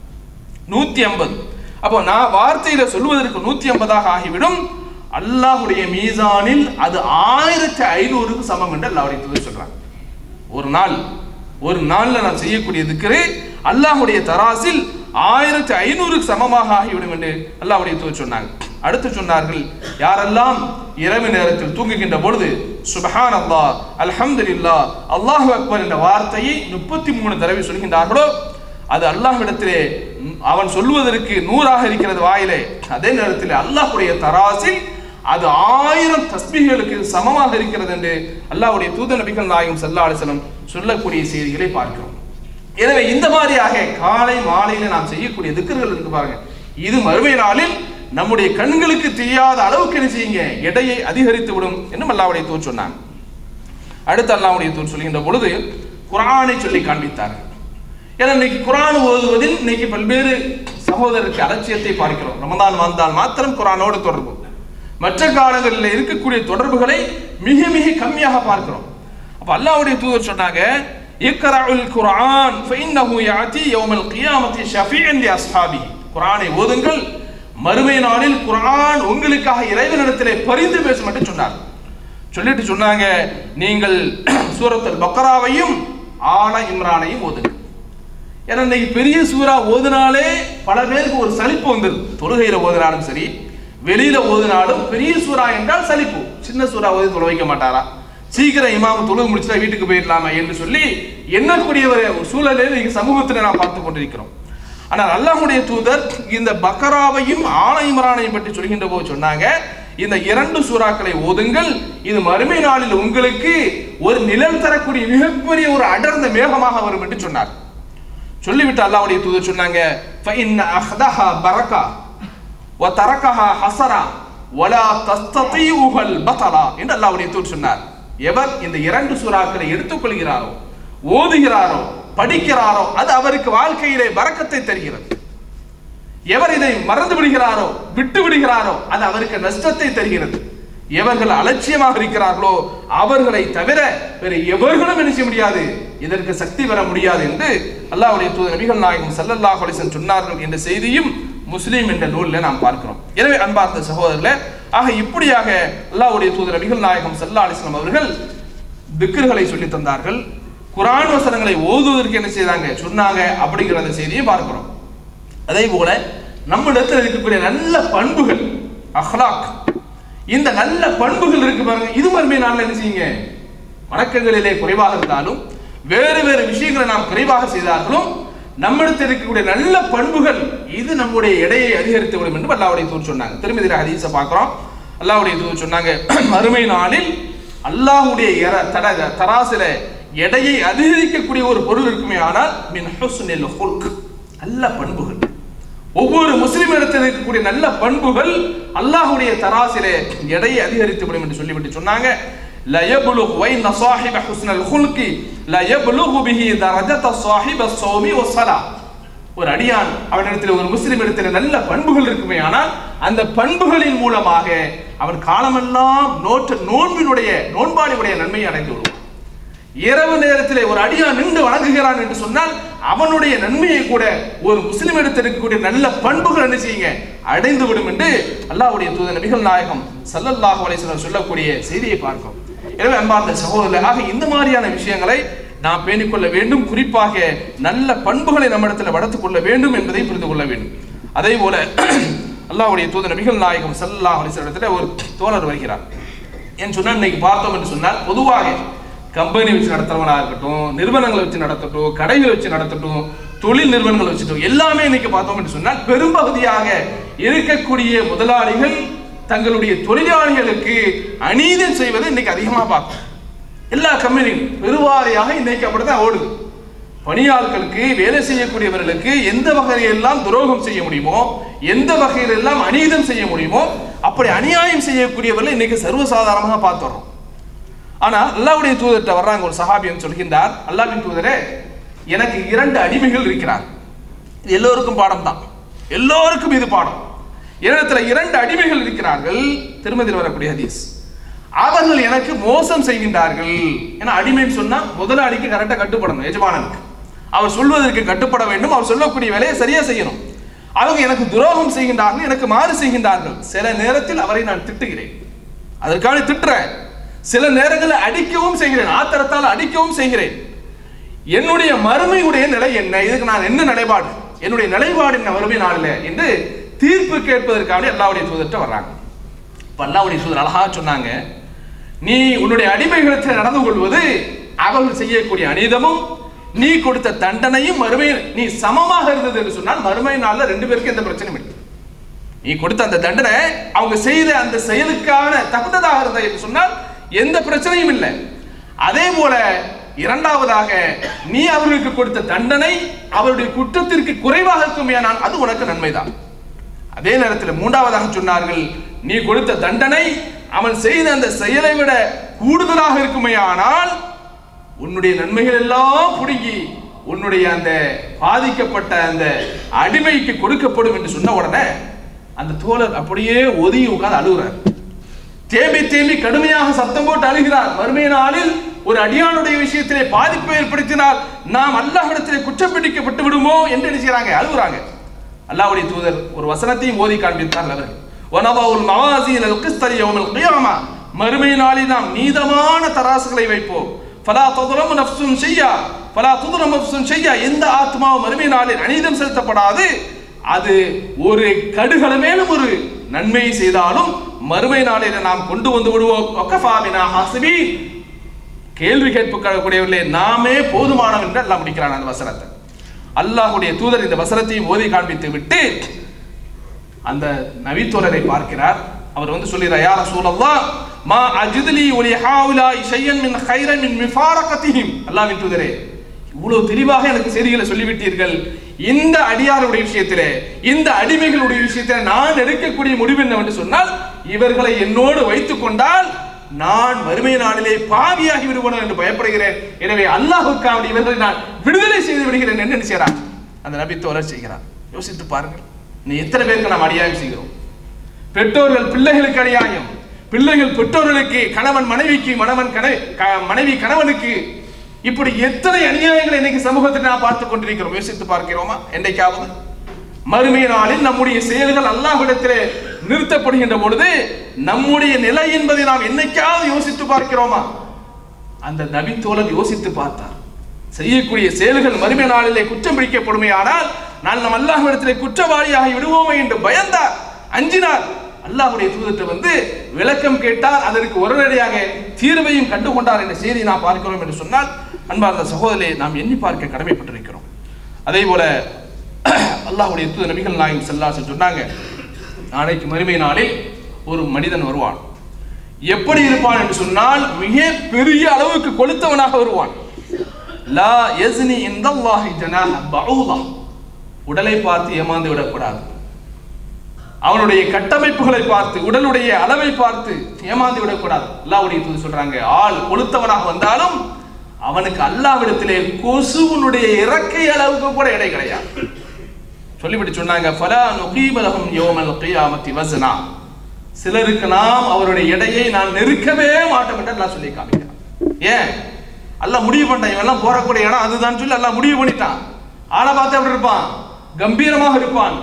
நூத்தி ஐம்பது அப்போ நான் வார்த்தையில சொல்வதற்கு நூத்தி ஐம்பதாக ஆகிவிடும் அல்லாஹுடைய மீசானில் அது ஆயிரத்தி ஐநூறுக்கு சமம் என்று அல்லாஹுடைய தூதர் சொல்றாங்க ஒரு நாள் ஒரு நாள்ல நான் செய்யக்கூடிய திக்ரு அல்லாஹுடைய தராசில் ஆயிரத்தி ஐநூறுக்கு சமமாக ஆகிவிடும் என்று அல்லாஹுடைய தூதர் சொன்னாங்க அடுத்து சொன்னார்கள் யாரெல்லாம் இரவு நேரத்தில் தூங்குகின்ற பொழுது சுபஹான் அல்லாஹ் அல்ஹம்துலில்லாஹ் அல்லாஹு அக்பர் என்ற வார்த்தையை முப்பத்தி மூணு தடவை சொல்கின்றார்களோ அது அல்லாஹ்விடத்திலே அவன் சொல்வதற்கு நூறாக இருக்கிறது வாயிலே அதே நேரத்தில் அல்லாஹ்வுடைய தராசில் அது ஆயிரம் தஸ்பீகளுக்கு சமமாக இருக்கிறது என்று அல்லாஹ்வுடைய தூத நபிகள் நாயகம் சல்லா அலிசலம் சொல்லக்கூடிய செய்திகளை பார்க்கிறோம் எனவே இந்த மாதிரியாக காலை மாலையில நாம் செய்யக்கூடிய திக்கர்கள் இருக்கு பாருங்க இது மறுமை நாளில் நம்முடைய கண்களுக்கு தெரியாத அளவுக்கு என்ன செய்யுங்க எடையை அதிகரித்து விடும் என்று அல்லாவுடைய தூர் சொன்னாங்க அடுத்து அல்லாவுடைய தூர் சொல்கின்ற பொழுது குரானை சொல்லி காண்பித்தார்கள் ஏன்னா இன்னைக்கு குரான் ஓதுவதில் இன்னைக்கு பல்வேறு சகோதரருக்கு அலட்சியத்தை பார்க்கிறோம் ரமதான் வந்தால் மாத்திரம் குரானோடு தொடர்பு மற்ற காலங்களில் இருக்கக்கூடிய தொடர்புகளை மிக மிக கம்மியாக பார்க்கிறோம் அப்ப அல்லாஹ்வுடைய தூதர் சொன்னாங்க இக்ரஉல் குர்ஆன் ஃபஇன்னஹு யாதி யௌமல் கியாமத்தி ஷஃபீஅன் லி அஸ்ஹாபிஹி குர்ஆனை ஓதுங்கள் மறுமை நாளில் குர்ஆன் உங்களுக்காக இறைவனிடத்திலே பரிந்து பேசும் என்று சொன்னார் சொல்லிட்டு சொன்னாங்க நீங்கள் சூரத்துல் பக்ராவையும் ஆல இம்ரானையும் ஓதுங்க ஏன்னா இன்னைக்கு பெரிய சூறா ஓதுனாலே பல பேருக்கு ஒரு சலிப்பு வந்துருது தொழுகையில ஓதுனாலும் சரி வெளியில ஓதுனாலும் பெரிய சூறா என்றால் சலிப்பு சின்ன சூறா ஓதி தொலை வைக்க மாட்டாரா சீக்கிரம் இமாம தொழுது முடிச்சுட்டா வீட்டுக்கு போயிடலாமா என்று சொல்லி எண்ணக்கூடிய ஒரு சூழலில் இன்னைக்கு சமூகத்தில் நாம் பார்த்து கொண்டிருக்கிறோம் ஆனால் அல்லாஹ்வுடைய தூதர் இந்த பக்கராவையும் ஆன இம்ரானையும் பற்றி சொல்கின்ற போது சொன்னாங்க இந்த இரண்டு சூறாக்களை ஓதுங்கள் இது மறுமை நாளில் உங்களுக்கு ஒரு நிழல் தரக்கூடிய மிகப்பெரிய ஒரு அடர்ந்த மேகமாக வரும் என்று சொன்னார் சொல்லிவிட்டு அல்லாஹ்வுடைய தூதர் சொன்னாங்க فإن أخذها بركة وتركها حسرة ولا تستطيعها البطلة என்று அல்லாஹ்வுடைய தூதர் சொன்னார் எவர் இந்த இரண்டு சூறாக்களை எடுத்துக்கொள்கிறாரோ ஓதுகிறாரோ படிக்கிறாரோ அது அவருக்கு வாழ்க்கையிலே வரக்கத்தை தருகிறது எவர் இதை மறந்து விடுகிறாரோ விட்டு விடுகிறாரோ அது அவருக்கு நஷ்டத்தை தருகிறது எவர்கள் அலட்சியமாக இருக்கிறார்களோ அவர்களை தவிர வேறு எவர்களும் என்ன செய்ய முடியாது இதற்கு சக்தி பெற முடியாது என்று அல்லாஹ்வுடைய தூதர் நபிகள் நாயகம் ஸல்லல்லாஹு அலைஹி வஸல்லம் சொன்னார்கள் என்ற செய்தியும் முஸ்லீம் என்ற நூலில் நாம் பார்க்கிறோம் எனவே அன்பார்ந்த சகோதரர்களே ஆக இப்படியாக அல்லாஹ்வுடைய தூதர் நபிகள் நாயகம் ஸல்லல்லாஹு அலைஹி வஸல்லம் அவர்கள் திக்ருகளை சொல்லி தந்தார்கள் குர்ஆன் வசனங்களை ஓதுவதற்கு என்ன செய்தாங்க சொன்னாங்க அப்படிங்கிற அந்த செய்தியை பார்க்கிறோம் அதே போல நம்மிடத்தில் இருக்கக்கூடிய நல்ல பண்புகள் அஹ்லாக் இந்த நல்ல பண்புகள் இருக்கு பாருங்க இது மறுமை நாளில் என்ன செய்யுங்க வணக்கங்களிலே குறைவாக இருந்தாலும் வேறு வேறு விஷயங்களை நாம் குறைவாக செய்தார்களும் நம்மிடத்தில் இருக்கக்கூடிய நல்ல பண்புகள் இது நம்முடைய எடையை அதிகரித்து விடும் என்று அல்லாவுடைய தூர் சொன்னாங்க திருமதி ஹதீஸை பார்க்கிறோம் அல்லாவுடைய தூர் சொன்னாங்க மறுமை நாளில் அல்லாஹ்வுடைய எர- தட- தராசில எடையை அதிகரிக்கக்கூடிய ஒரு பொருள் இருக்குமே ஆனால் மின் ஹுஸ்னில் ஹுல்க் நல்ல பண்புகள் ஒவ்வொரு முஸ்லிம் இடத்தில் இருக்கக்கூடிய நல்ல பண்புகள் அல்லாஹ்வுடைய தராசிலே எடையை அதிகரித்து விடும் என்று சொல்லிவிட்டு சொன்னாங்க لا يبلغ وإن صاحب حسن الخلق لا يبلغ به درجة صاحب الصوم والصلاة ஒரு அடியான் அவனிடத்தில் ஒரு முஸ்லிம் இடத்துல நல்ல பண்புகள் இருக்குமே ஆனால் அந்த பண்புகளின் மூலமாக அவன் காலமெல்லாம் நோற்ற நோன்பினுடைய நோன்பாளியுடைய நன்மையை அடைந்து விடுவான் இரவு நேரத்திலே ஒரு அடியான் நின்று வணங்குகிறான் என்று சொன்னால் அவனுடைய நன்மையை கூட ஒரு முஸ்லிம் இடத்தில் இருக்கக்கூடிய நல்ல பண்புகள் என்ன செய்யுங்க அடைந்து விடும் என்று அல்லாஹ்வுடைய தூதர் நபிகள் நாயகம் ஸல்லல்லாஹு அலைஹி வஸல்லம் சொல்லக்கூடிய செய்தியை பார்க்கிறோம் எனவே அன்பார்ந்த சகோதரர்களே ஆக இந்த மாதிரியான விஷயங்களை நாம் பேணிக் கொள்ள வேண்டும் குறிப்பாக நல்ல பண்புகளை நம்மிடத்தில் வளர்த்துக் கொள்ள வேண்டும் என்பதை புரிந்து கொள்ள வேண்டும் அதே போல அல்லாஹ்வுடைய தூதர் நபிகள் நாயகம் ஸல்லல்லாஹு அலைஹி வஸல்லம் இடத்துல ஒரு தோழர் வருகிறார் என்று சொன்னால் இன்னைக்கு பார்த்தோம் என்று சொன்னால் பொதுவாக கம்பெனி வச்சு நடத்துறவனா இருக்கட்டும் நிறுவனங்களை வச்சு நடத்தட்டும் கடைகளை வச்சு நடத்தட்டும் தொழில் நிறுவனங்களை வச்சுட்டும் எல்லாமே இன்னைக்கு பார்த்தோம் என்று சொன்னால் பெரும்பகுதியாக இருக்கக்கூடிய முதலாளிகள் தங்களுடைய தொழிலாளிகளுக்கு அநீதம் செய்வதை இன்னைக்கு அதிகமா பார்க்கும் எல்லா கம்பெனியும் பெருவாரியாக இன்னைக்கு அப்படிதான் ஓடுது பணியாட்களுக்கு வேலை செய்யக்கூடியவர்களுக்கு எந்த வகையிலெல்லாம் துரோகம் செய்ய முடியுமோ எந்த வகையிலெல்லாம் அநீதம் செய்ய முடியுமோ அப்படி அநியாயம் செய்யக்கூடியவர்களை இன்னைக்கு சர்வசாதாரணமாக பார்த்துறோம் ஆனா அல்லாவுடைய தூதர்கிட்ட வர்றாங்க ஒரு சஹாபியன் சொல்கின்றார் அல்லாவின் தூதரே எனக்கு இரண்டு அடிமைகள் இருக்கிறார் இது எல்லோருக்கும் பாடம் தான் எல்லோருக்கும் இது பாடம் என்னிடத்துல இரண்டு அடிமைகள் இருக்கிறார்கள் திருமதியில் வரக்கூடிய ஹதீஸ் அவர்கள் எனக்கு மோசம் செய்கின்றார்கள் ஏன்னா அடிமைன்னு சொன்னா முதலாளிக்கு கரெக்டா கட்டுப்படணும் எஜமானனுக்கு அவர் சொல்வதற்கு கட்டுப்பட வேண்டும் அவர் சொல்லக்கூடிய வேலையை சரியா செய்யணும் அவங்க எனக்கு துரோகம் செய்கின்றார்கள் எனக்கு மாறு செய்கின்றார்கள் சில நேரத்தில் அவரை நான் திட்டுகிறேன் அதற்காக திட்டுறேன் சில நேரங்களில் அடிக்கவும் செய்கிறேன் ஆத்திரத்தால் அடிக்கவும் செய்கிறேன் என்னுடைய மறுமையுடைய நிலை என்ன இதுக்கு நான் என்ன நிலைப்பாடு என்னுடைய நிலைப்பாடு என்ன மறுமை நாளில் என்று தீர்ப்பு கேட்பதற்காக அல்லாவுடைய தூதர்கிட்ட வர்றாங்க இப்ப அல்லாவுடைய தூதர் அழகா சொன்னாங்க நீ உன்னுடைய அடிமைகளிடத்தில் நடந்து கொள்வது அவர்கள் செய்யக்கூடிய அநீதமும் நீ கொடுத்த தண்டனையும் மறுமை நீ சமமாக இருந்தது என்று சொன்னால் மறுமை நாள்ல ரெண்டு பேருக்கும் எந்த பிரச்சனையும் இல்லை நீ கொடுத்த அந்த தண்டனை அவங்க செய்த அந்த செயலுக்கான தகுந்ததாக இருந்தது என்று சொன்னால் எந்த பிரச்சனையும் இல்லை அதே போல இரண்டாவதாக நீ அவர்களுக்கு கொடுத்த தண்டனை அவருடைய குற்றத்திற்கு குறைவாக இருக்குமேயானால் அது உனக்கு நன்மைதான் அதே நேரத்தில் மூன்றாவதாக சொன்னார்கள் நீ கொடுத்த தண்டனை அவன் செய்த அந்த செயலை விட கூடுதலாக இருக்குமேயானால் உன்னுடைய நன்மைகள் எல்லாம் புடுங்கி உன்னுடைய அந்த பாதிக்கப்பட்ட அந்த அடிமைக்கு கொடுக்கப்படும் என்று சொன்ன உடனே அந்த தோழர் அப்படியே ஒதுங்கி உட்கார்ந்து அழுகுறார் தேம்பி தேம்பி கடுமையாக சத்தம் போட்டு அழுகிறார் மறுமை நாளில் ஒரு அடியானுடைய விஷயத்திலே பாதிப்பை ஏற்படுத்தினால் நாம் அல்லாஹ்விடத்திலே குற்றம் பிடிக்கப்பட்டு விடுமோ என்று நினைக்கிறாங்க அழுகுறாங்க அல்லாஹ்வுடைய தூதர் ஒரு வசனத்தையும் ஓதி காண்பித்தார் அவர் வனவாவுல் மவாசீன் அல் கிஸ்தரி யௌமல் கியாமா மறுமை நாளில் நாம் நீதமான தராசுகளை வைப்போம் ஃபலா துதுரம் நஃப்சுன் ஷையா ஃபலா துதுரம் நஃப்சுன் ஷையா எந்த ஆத்மாவும் மறுமை நாளில் அநீதம் செலுத்தப்படாது அது ஒரு கடுகளமேலும் ஒரு நன்மை செய்தாலும் மறுமை நாளில் நாம் கொண்டு வந்து விடுவோம் ஒக்கஃபாபினா ஹாசிபீன் கேள்வி கேட்பக்கூடியவர்களே நாமே போதுமானவன் என்று அல்லாஹ் முடிக்கிறான் அந்த வசனத்தை அல்லாஹ்வுடைய தூதர் இந்த வசனத்தையும் ஓதி காண்பித்து விட்டு அந்த நபித்தோழரை பார்க்கிறார் அவர் வந்து சொல்லிடுறார் யார சூழல்லா மா அஜிதுலி ஒலி ஹாவுலா ஷையன் மின் ஹைரன் மின் மிஃபாரகத்திஹிம் அல்லாஹ்வின் தூதரே இவ்வளவு தெளிவாக எனக்கு செய்திகளை சொல்லிவிட்டீர்கள் இந்த அடியாருடைய விஷயத்திலே இந்த அடிமைகளுடைய விஷயத்திலே நான் எடுக்கக்கூடிய முடிவு என்னவென்று சொன்னால் இவர்களை என்னோடு வைத்துக் கொண்டால் நான் வறுமை நாளிலே பாவியாகி விடுவோம் என்று பயப்படுகிறேன் எனவே அல்லாஹுக்காக இவர்களை நான் விடுதலை செய்து விடுகிறேன் என்று நினைச்சார் அந்த நபி தோழர் செய்கிறார் யோசித்து பாருங்கள் நீ எத்தனை பேருக்கு நாம் அநியாயம் செய்கிறோம் பெற்றோர்கள் பிள்ளைகளுக்கு அநியாயம் பிள்ளைகள் பெற்றோர்களுக்கு கணவன் மனைவிக்கு மணவன் கண க- மனைவி கணவனுக்கு இப்படி எத்தனை அநியாயங்களை இன்னைக்கு சமூகத்தில் நாம் பார்த்து கொண்டிருக்கிறோம் யோசித்து பார்க்கிறோமா என்றைக்காவது மறுமை நாளில் நம்முடைய செயல்கள் அல்லாஹ்விடத்திலே நிறுத்தப்படுகின்ற பொழுது நம்முடைய நிலை என்பதை நாம் என்னைக்காவது யோசித்து பார்க்கிறோமா அந்த நபி தோழர் யோசித்து பார்த்தார் செய்யக்கூடிய செயல்கள் மறுமை நாளிலே குற்றம் பிடிக்கப்படுமே ஆனால் நான் நம் அல்லாஹ்விடத்திலே குற்றவாளியாகி விடுவோமே என்று பயந்தார் அஞ்சினார் அல்லாஹ்வுடைய தூதத்தை வந்து விளக்கம் கேட்டார் அதற்கு உடனடியாக தீர்வையும் கண்டுகொண்டார் என்ற செய்தியை நாம் பார்க்கிறோம் என்று சொன்னால் அன்பார்ந்த சகோதரே நாம் எண்ணி பார்க்க கடமைப்பட்டிருக்கிறோம் அதே போல அல்லாஹ்வுடைய தூதர் நபிகள் நாயகம் செல்லாசன் சொன்னாங்க நாளைக்கு மறுமை நாளில் ஒரு மனிதன் வருவான் எப்படி இருப்பான் என்று சொன்னால் மிக பெரிய அளவுக்கு கொளுத்தவனாக வருவான் லா யஸ்னி இந்தல்லாஹி ஜனாஹ பஊதா உடலை பார்த்து ஏமாந்து விடக்கூடாது அவனுடைய கட்டமைப்புகளை பார்த்து உடலுடைய அளவை பார்த்து ஏமாந்து விடக்கூடாது அல்லாஹ்வுடைய தூது சொல்றாங்க ஆள் கொளுத்தவனாக வந்தாலும் அவனுக்கு அல்லாவிடத்திலே கொசுவனுடைய இறக்கை அளவுக்கு கூட எடை கிடையாது சொல்லிவிட்டு சொன்னாங்க ஃபலா நுகீம லஹும் யௌமல் கியாமத்தி வஸ்னா சிலருக்கு நாம் அவருடைய எடையை நான் நெருக்கவே மாட்டோம் என்று அல்லாஹ் சொல்லி காமிக்கிறான் ஏன் அல்லாஹ் முடிவு பண்ணிட்டான் இவெல்லாம் போறக்கூடிய இடம் அதுதான் சொல்லி அல்லாஹ் முடிவு பண்ணிட்டான் ஆளை பார்த்து எப்படி இருப்பான் கம்பீரமாக இருப்பான்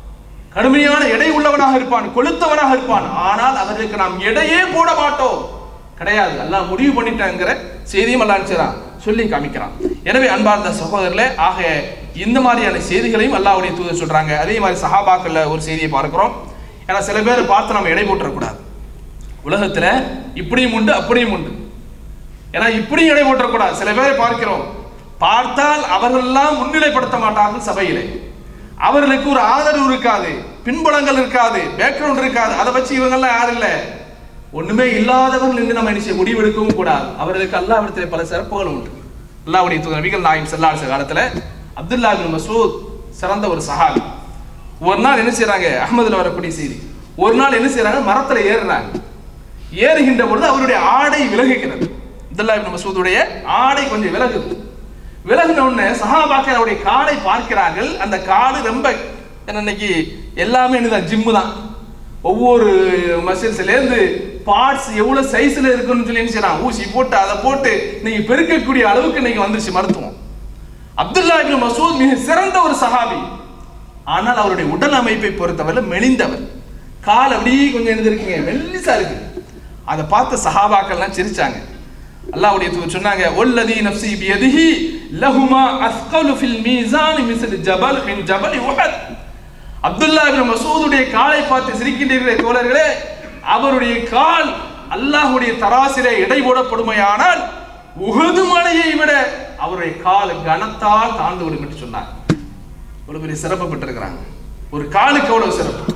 கடுமையான எடை உள்ளவனாக இருப்பான் கொளுத்தவனாக இருப்பான் ஆனால் அவர்களுக்கு நாம் எடையே போட மாட்டோம் கிடையாது அல்லாஹ் முடிவு பண்ணிட்டாங்கிற செய்தியும் அல்லாஹ் செய்றான் சொல்லி காமிக்கிறான் எனவே அன்பார்ந்த சகோதரர்களே ஆக இந்த மாதிரியான செய்திகளையும் அல்லாஹ்வுடைய தூதர் சொல்றாங்க அதே மாதிரி சஹாபாக்கள்ல ஒரு செய்தியை பார்க்கிறோம் ஏன்னா சில பேர் பார்த்து நம்ம எடை போட்டுறக்கூடாது உலகத்துல இப்படியும் உண்டு அப்படியும் உண்டு ஏன்னா இப்படியும் எடை போட்டுறக்கூடாது சில பேரை பார்க்கிறோம் பார்த்தால் அவர்களெல்லாம் முன்னிலைப்படுத்த மாட்டார்கள் சபையிலே அவர்களுக்கு ஒரு ஆதரவு இருக்காது பின்புலங்கள் இருக்காது பேக்ரவுண்ட் இருக்காது அதை வச்சு இவங்கெல்லாம் யாரும் இல்லை ஒண்ணுமே இல்லாதவர்கள் என்று நம்ம நினைச்ச முடிவெடுக்கவும் கூடாது அவர்களுக்கு அல்லாவிடத்தில் பல சிறப்புகள் உண்டு அல்லாவுடைய தூதர் நபிகள் நாயம் செல்லாத காலத்துல அப்துல்லா பின் மசூத் சிறந்த ஒரு சஹாபி ஒரு நாள் என்ன செய்றாங்க அகமதுல வரக்கூடிய செய்தி ஒரு நாள் என்ன செய்றாங்க மரத்துல ஏறுறாங்க ஏறுகின்ற பொழுது அவருடைய ஆடை விலகுகிறது அப்துல்லா பின் மசூதுடைய ஆடை கொஞ்சம் விலகுது விலகின உடனே சஹாபாக்கள் அவருடைய காலை பார்க்கிறார்கள் அந்த காடு ரொம்ப ஏன்னா இன்னைக்கு எல்லாமே என்னதான் ஜிம்மு தான் ஒவ்வொரு மசில்ஸ்ல இருந்து பார்ட்ஸ் எவ்வளவு சைஸ்ல இருக்குன்னு சொல்லி என்ன செய்யறான் ஊசி போட்டு அதை போட்டு நீங்க பெருக்கக்கூடிய அளவுக்கு இன்னைக்கு வந்துருச்சு மருத்துவம் அப்துல்லா இப்னு மசூத் மிக சிறந்த ஒரு சஹாபி ஆனால் அவருடைய உடல் அமைப்பை பொறுத்தவரை மெலிந்தவர் கால் அப்படியே கொஞ்சம் எழுந்திருக்குங்க மெல்லிசா இருக்கு அதை பார்த்த சஹாபாக்கள்லாம் சிரிச்சாங்க அல்லாஹ்வுடைய தூதர் சொன்னாங்க ஒல்லதி நஃப்சி பியதிஹி லஹுமா அஸ்கலு ஃபில் மீசான் மிஸ்ல் ஜபல் மின் ஜபல் உஹத் அப்துல்லா இப்னு மசூதுடைய காலை பார்த்து சிரிக்கின்றீர்களே தோழர்களே அவருடைய கால் அல்லாஹ்வுடைய தராசிலே எடை போடப்படுமையானால் உஹது மலையை விட அவருடைய கால் கனத்தால் தாழ்ந்து விடும் என்று சொன்னார் இவ்வளவு பெரிய சிறப்பு பெற்றிருக்கிறாங்க ஒரு காலுக்கு எவ்வளவு சிறப்பு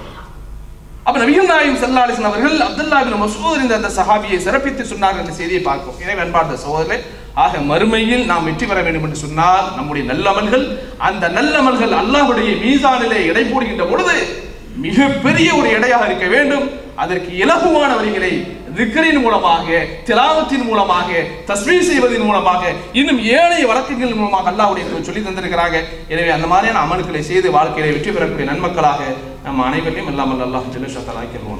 அப்ப நபிகள் நாயகம் ஸல்லல்லாஹு அலைஹி வஸல்லம் அவர்கள் அப்துல்லா பின் மஸ்ஊத் என்ற அந்த சஹாபியை சிறப்பித்து சொன்னார்கள் என்ற செய்தியை பார்க்கிறோம் எனவே அன்பார்ந்த சகோதரர்களே ஆக மறுமையில் நாம் வெற்றி பெற வேண்டும் என்று சொன்னால் நம்முடைய நல்லமல்கள் அந்த நல்லமல்கள் அல்லாஹ்வுடைய மீசானிலே எடை போடுகின்ற பொழுது மிகப்பெரிய ஒரு எடையாக இருக்க வேண்டும் அதற்கு இலகுவான வரிகளை திக்ரின் மூலமாக திலாவத்தின் மூலமாக தஸ்மீ செய்வதன் மூலமாக இன்னும் ஏனைய வழக்குகள் மூலமாக அல்லாஹ்வுடைய தூதர் சொல்லி தந்திருக்கிறாங்க எனவே அந்த மாதிரியான அமல்களை செய்து வாழ்க்கையில வெற்றி பெறக்கூடிய நன்மக்களாக நம்ம அனைவரையும் எல்லாம் அல்லாஹ் ஜெல்லஷாத்தால் ஆக்கிடுவோம்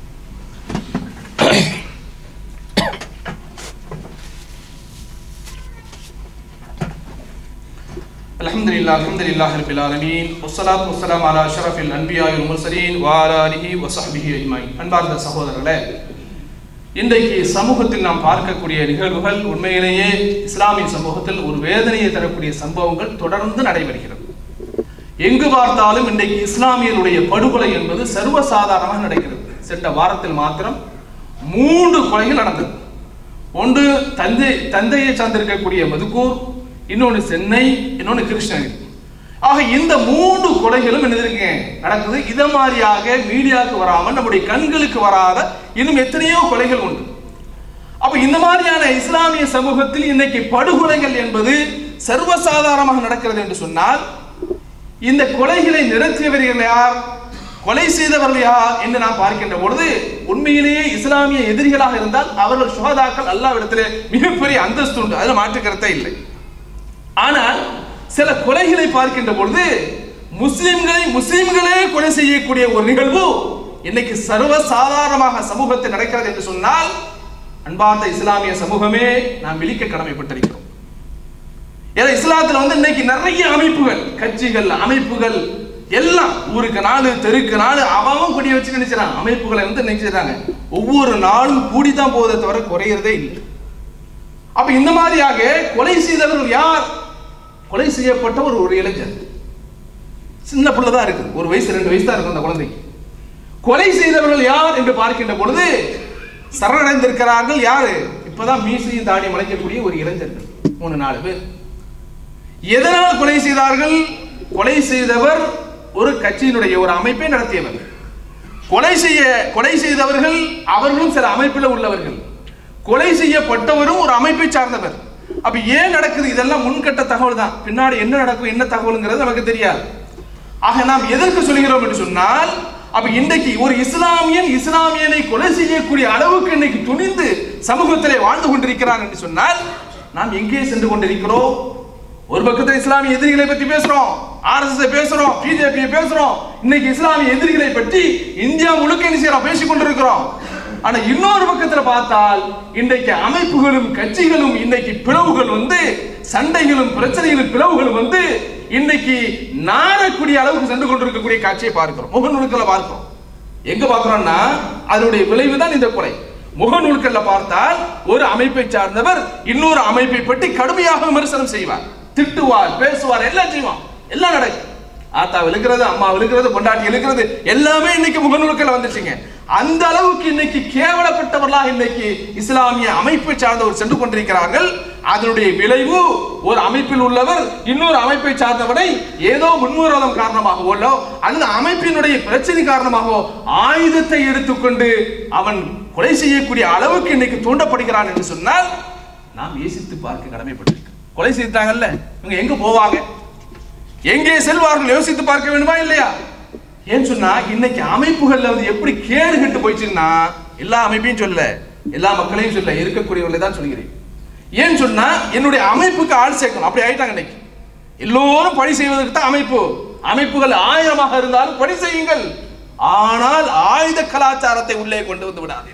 الحمد لله الحمد لله رب العالمين والصلاة والسلام على أشرف الأنبياء والمرسلين وعلى آله وصحبه أجمعين அன்பார்ந்த சகோதரர்களே இன்றைக்கு சமூகத்தில் நாம் பார்க்கக்கூடிய நிகழ்வுகள் உண்மையிலேயே இஸ்லாமிய சமூகத்தில் ஒரு வேதனையை தரக்கூடிய சம்பவங்கள் தொடர்ந்து நடைபெறுகிறது எங்கு பார்த்தாலும் இன்றைக்கு இஸ்லாமியருடைய படுகொலை என்பது சர்வசாதாரணமாக நடக்கிறது சென்ற வாரத்தில் மாத்திரம் மூன்று கொலைகள் நடந்தது ஒன்று தந்தை தந்தையை சார்ந்திருக்கக்கூடிய மதுக்கூர் இன்னொன்று சென்னை இன்னொன்று கிருஷ்ணகிரி ஆக இந்த மூன்று கொலைகளும் என்னதுங்க நடக்குது இத மாதிரியாக மீடியாவுக்கு வராமல் நம்முடைய கண்களுக்கு வராத இன்னும் எத்தனையோ கொலைகள் உண்டு அப்ப இந்த மாதிரியான இஸ்லாமிய சமூகத்தில் இன்னைக்கு படுகொலைகள் என்பது சர்வசாதாரணமாக நடக்கிறது என்று சொன்னால் இந்த கொலைகளை நிறுத்தியவர்கள் யார் கொலை செய்தவர்கள் யார் என்று நாம் பார்க்கின்ற பொழுது உண்மையிலேயே இஸ்லாமிய எதிரிகளாக இருந்தால் அவர்கள் சுகதாக்கள் அல்லாவிடத்திலே மிகப்பெரிய அந்தஸ்து உண்டு அதில் மாற்று கருத்தே இல்லை ஆனால் சில கொலைகளை பார்க்கின்ற பொழுது முஸ்லிம்களை முஸ்லிம்களே கொலை செய்யக்கூடிய ஒரு நிகழ்வு இன்னைக்கு சர்வ சாதாரணமாக சமூகத்தில் நடக்கிறது என்று சொன்னால் அன்பார்ந்த இஸ்லாமிய சமூகமே நாம் விழிக்க கடமைப்பட்டிருக்கிறோம் ஏன்னா இஸ்லாத்துல வந்து இன்னைக்கு நிறைய அமைப்புகள் கட்சிகள் அமைப்புகள் எல்லாம் ஊருக்கு நாலு தெருக்கு நாலு அவன் கொடிய வச்சு நினைச்சாங்க அமைப்புகளை வந்து நினைச்சிடறாங்க ஒவ்வொரு நாளும் கூடிதான் போவதை தவிர குறையிறதே இல்லை அப்ப இந்த மாதிரியாக கொலை செய்தவர்கள் யார் கொலை செய்யப்பட்ட ஒரு ஒரு இளைஞர் சின்ன பிள்ளை தான் இருக்கு ஒரு வயசு ரெண்டு வயசு தான் இருக்கும் அந்த குழந்தைக்கு கொலை செய்தவர்கள் யார் என்று பார்க்கின்ற பொழுது சரணடைந்திருக்கிறார்கள் யாரு இப்பதான் மீசையும் தாடி மலைக்கக்கூடிய ஒரு இளைஞர்கள் மூணு நாலு பேர் எதனால் கொலை செய்தார்கள் கொலை செய்தவர் ஒரு கட்சியினுடைய ஒரு அமைப்பை நடத்தியவர் கொலை செய்ய கொலை செய்தவர்கள் அவர்களும் சில அமைப்பில் உள்ளவர்கள் கொலை செய்யப்பட்டவரும் ஒரு அமைப்பை சார்ந்தவர் அப்ப ஏன் நடக்குது இதெல்லாம் முன்கட்ட தகவல் தான் பின்னாடி என்ன நடக்கும் என்ன தகவலுங்கிறது நமக்கு தெரியாது ஆக நாம் எதற்கு சொல்கிறோம் என்று சொன்னால் அப்ப இன்றைக்கு ஒரு இஸ்லாமியன் இஸ்லாமியனை கொலை செய்யக்கூடிய அளவுக்கு இன்னைக்கு துணிந்து சமூகத்திலே வாழ்ந்து கொண்டிருக்கிறான் என்று சொன்னால் நாம் எங்கே சென்று கொண்டிருக்கிறோம் ஒரு பக்கத்தில் இஸ்லாமிய எதிரிகளை பற்றி பேசுறோம் ஆர்எஸ்எஸ் பேசுறோம் பிஜேபி பேசுறோம் இன்னைக்கு இஸ்லாமிய எதிரிகளை பற்றி இந்தியா முழுக்க என்ன செய்யறோம் பேசிக் கொண்டிருக்கிறோம் ஆனா இன்னொரு பக்கத்துல பார்த்தால் இன்றைக்கு அமைப்புகளும் கட்சிகளும் இன்னைக்கு பிளவுகள் வந்து சண்டைகளும் பிரச்சனைகளும் பிளவுகளும் வந்து இன்னைக்கு நாடக்கூடிய அளவுக்கு சென்று கொண்டிருக்கக்கூடிய காட்சியை பார்க்கிறோம் முகநூல்களை பார்க்கிறோம் எங்க பார்க்கிறோம்னா அதனுடைய விளைவு தான் இந்த கொலை முகநூல்கள்ல பார்த்தால் ஒரு அமைப்பை சார்ந்தவர் இன்னொரு அமைப்பை பற்றி கடுமையாக விமர்சனம் செய்வார் திட்டுவார் பேசுவார் எல்லாம் செய்வான் எல்லாம் நடக்கும் ஆத்தா விழுக்கிறது அம்மா விழுக்கிறது பொண்டாட்டி இழுக்கிறது எல்லாமே இன்னைக்கு முகநூல்கள் வந்துச்சுங்க அந்த அளவுக்கு இன்னைக்கு கேவலப்பட்டவர்களாக இன்னைக்கு இஸ்லாமிய அமைப்பை சார்ந்தவர் சென்று கொண்டிருக்கிறார்கள் அதனுடைய விளைவு ஒரு அமைப்பில் உள்ளவர் இன்னொரு அமைப்பை சார்ந்தவனை ஏதோ முன்விரோதம் காரணமாகவோ அல்லது அமைப்பினுடைய பிரச்சனை காரணமாகவோ ஆயுதத்தை எடுத்துக்கொண்டு அவன் கொலை செய்யக்கூடிய அளவுக்கு இன்னைக்கு தூண்டப்படுகிறான் என்று சொன்னால் நாம் யோசித்து பார்க்க கடமைப்பட்டிருக்கிறோம் கொலை செய்தாங்கல்ல இவங்க எங்க போவாங்க எங்கே செல்வார்கள் யோசித்து பார்க்க வேண்டுமா இல்லையா ஏன் சொன்னா இன்னைக்கு அமைப்புகள்ல வந்து எப்படி கேடு கெட்டு போயிடுச்சுன்னா எல்லா அமைப்பையும் சொல்ல எல்லா மக்களையும் சொல்ல இருக்கக்கூடியவர்களை தான் சொல்கிறேன் ஏன் சொன்னா என்னுடைய அமைப்புக்கு ஆள் சேர்க்கணும் அப்படி ஆயிட்டாங்க இன்னைக்கு எல்லோரும் பணி செய்வதற்கு தான் அமைப்பு அமைப்புகள் ஆயிரமாக இருந்தாலும் பணி செய்யுங்கள் ஆனால் ஆயுத கலாச்சாரத்தை உள்ளே கொண்டு வந்து விடாதீர்கள்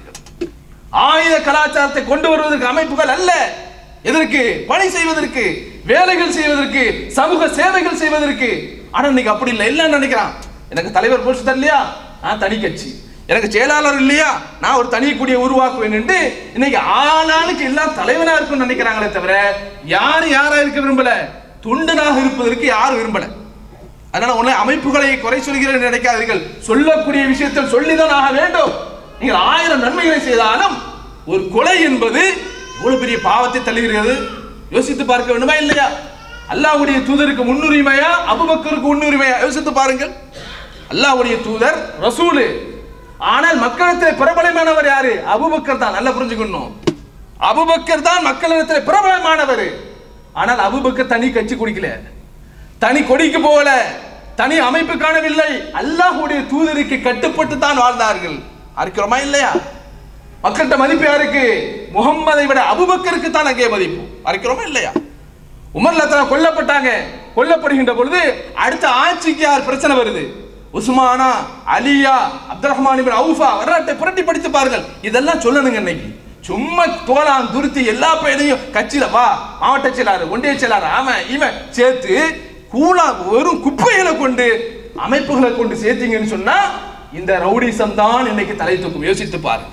ஆயுத கலாச்சாரத்தை கொண்டு வருவதற்கு அமைப்புகள் அல்ல எதற்கு பணி செய்வதற்கு வேலைகள் செய்வதற்கு சமூக சேவைகள் செய்வதற்கு ஆனா இன்னைக்கு அப்படி இல்லை இல்லைன்னு நினைக்கிறான் எனக்கு தலைவர் போஸ்ட் தரலையா நான் தனி கட்சி எனக்கு செயலாளர் இல்லையா நான் ஒரு தனி கூடிய உருவாக்குவேன் என்று இன்னைக்கு ஆளாளுக்கு எல்லாம் தலைவனா இருக்கும்னு நினைக்கிறாங்களே தவிர யாரு யாரா இருக்க விரும்பல துண்டனாக இருப்பதற்கு யாரும் விரும்பல அதனால உன்னை அமைப்புகளை குறை சொல்கிறேன் என்று நினைக்காதீர்கள் சொல்லக்கூடிய விஷயத்தில் சொல்லிதான் ஆக வேண்டும் நீங்கள் ஆயிரம் நன்மைகளை செய்தாலும் ஒரு கொலை என்பது எவ்வளவு பெரிய பாவத்தை தள்ளுகிறது யோசித்து பார்க்க வேண்டுமா இல்லையா அல்லாஹ்வுடைய தூதருக்கு முன்னுரிமையா அபுபக்கருக்கு முன்னுரிமையா யோசித்து பாருங்கள் அல்லாஹ்வுடைய தூதர் ரசூலு ஆனால் மக்களிடத்தில் பிரபலமானவர் யாரு அபுபக்கர் தான் நல்லா புரிஞ்சுக்கணும் அபுபக்கர் தான் மக்களிடத்தில் பிரபலமானவர் ஆனால் அபுபக்கர் தனி கட்சி குடிக்கல தனி கொடிக்கு போகல தனி அமைப்பு காணவில்லை அல்லாஹ்வுடைய தூதருக்கு கட்டுப்பட்டு தான் வாழ்ந்தார்கள் அறிக்கிறோமா இல்லையா மக்கள்கிட்ட மதிப்பு யாருக்கு முகம்மதை விட அபுபக்கருக்கு தான் அங்கே மதிப்பு அறிக்கிறோமா இல்லையா உமர்ல தலா கொல்லப்பட்டாங்க கொல்லப்படுகின்ற பொழுது அடுத்த ஆட்சிக்கு யார் பிரச்சனை வருது உஸ்மானா அலியா அப்துல் ரஹ்மான் இப்னு அவுஃபா வரலாற்றை புரட்டி படித்து பாருங்கள் இதெல்லாம் சொல்லணுங்க இன்னைக்கு சும்மா தோலாம் துருத்தி எல்லா பையனையும் கட்சியில வா மாவட்ட செயலாளர் ஒன்றிய செயலாளர் அவன் இவன் சேர்த்து கூலா வெறும் குப்பைகளை கொண்டு அமைப்புகளை கொண்டு சேர்த்தீங்கன்னு சொன்னா இந்த ரவுடிசம் தான் இன்னைக்கு தலை தூக்கும் யோசித்து பாருங்க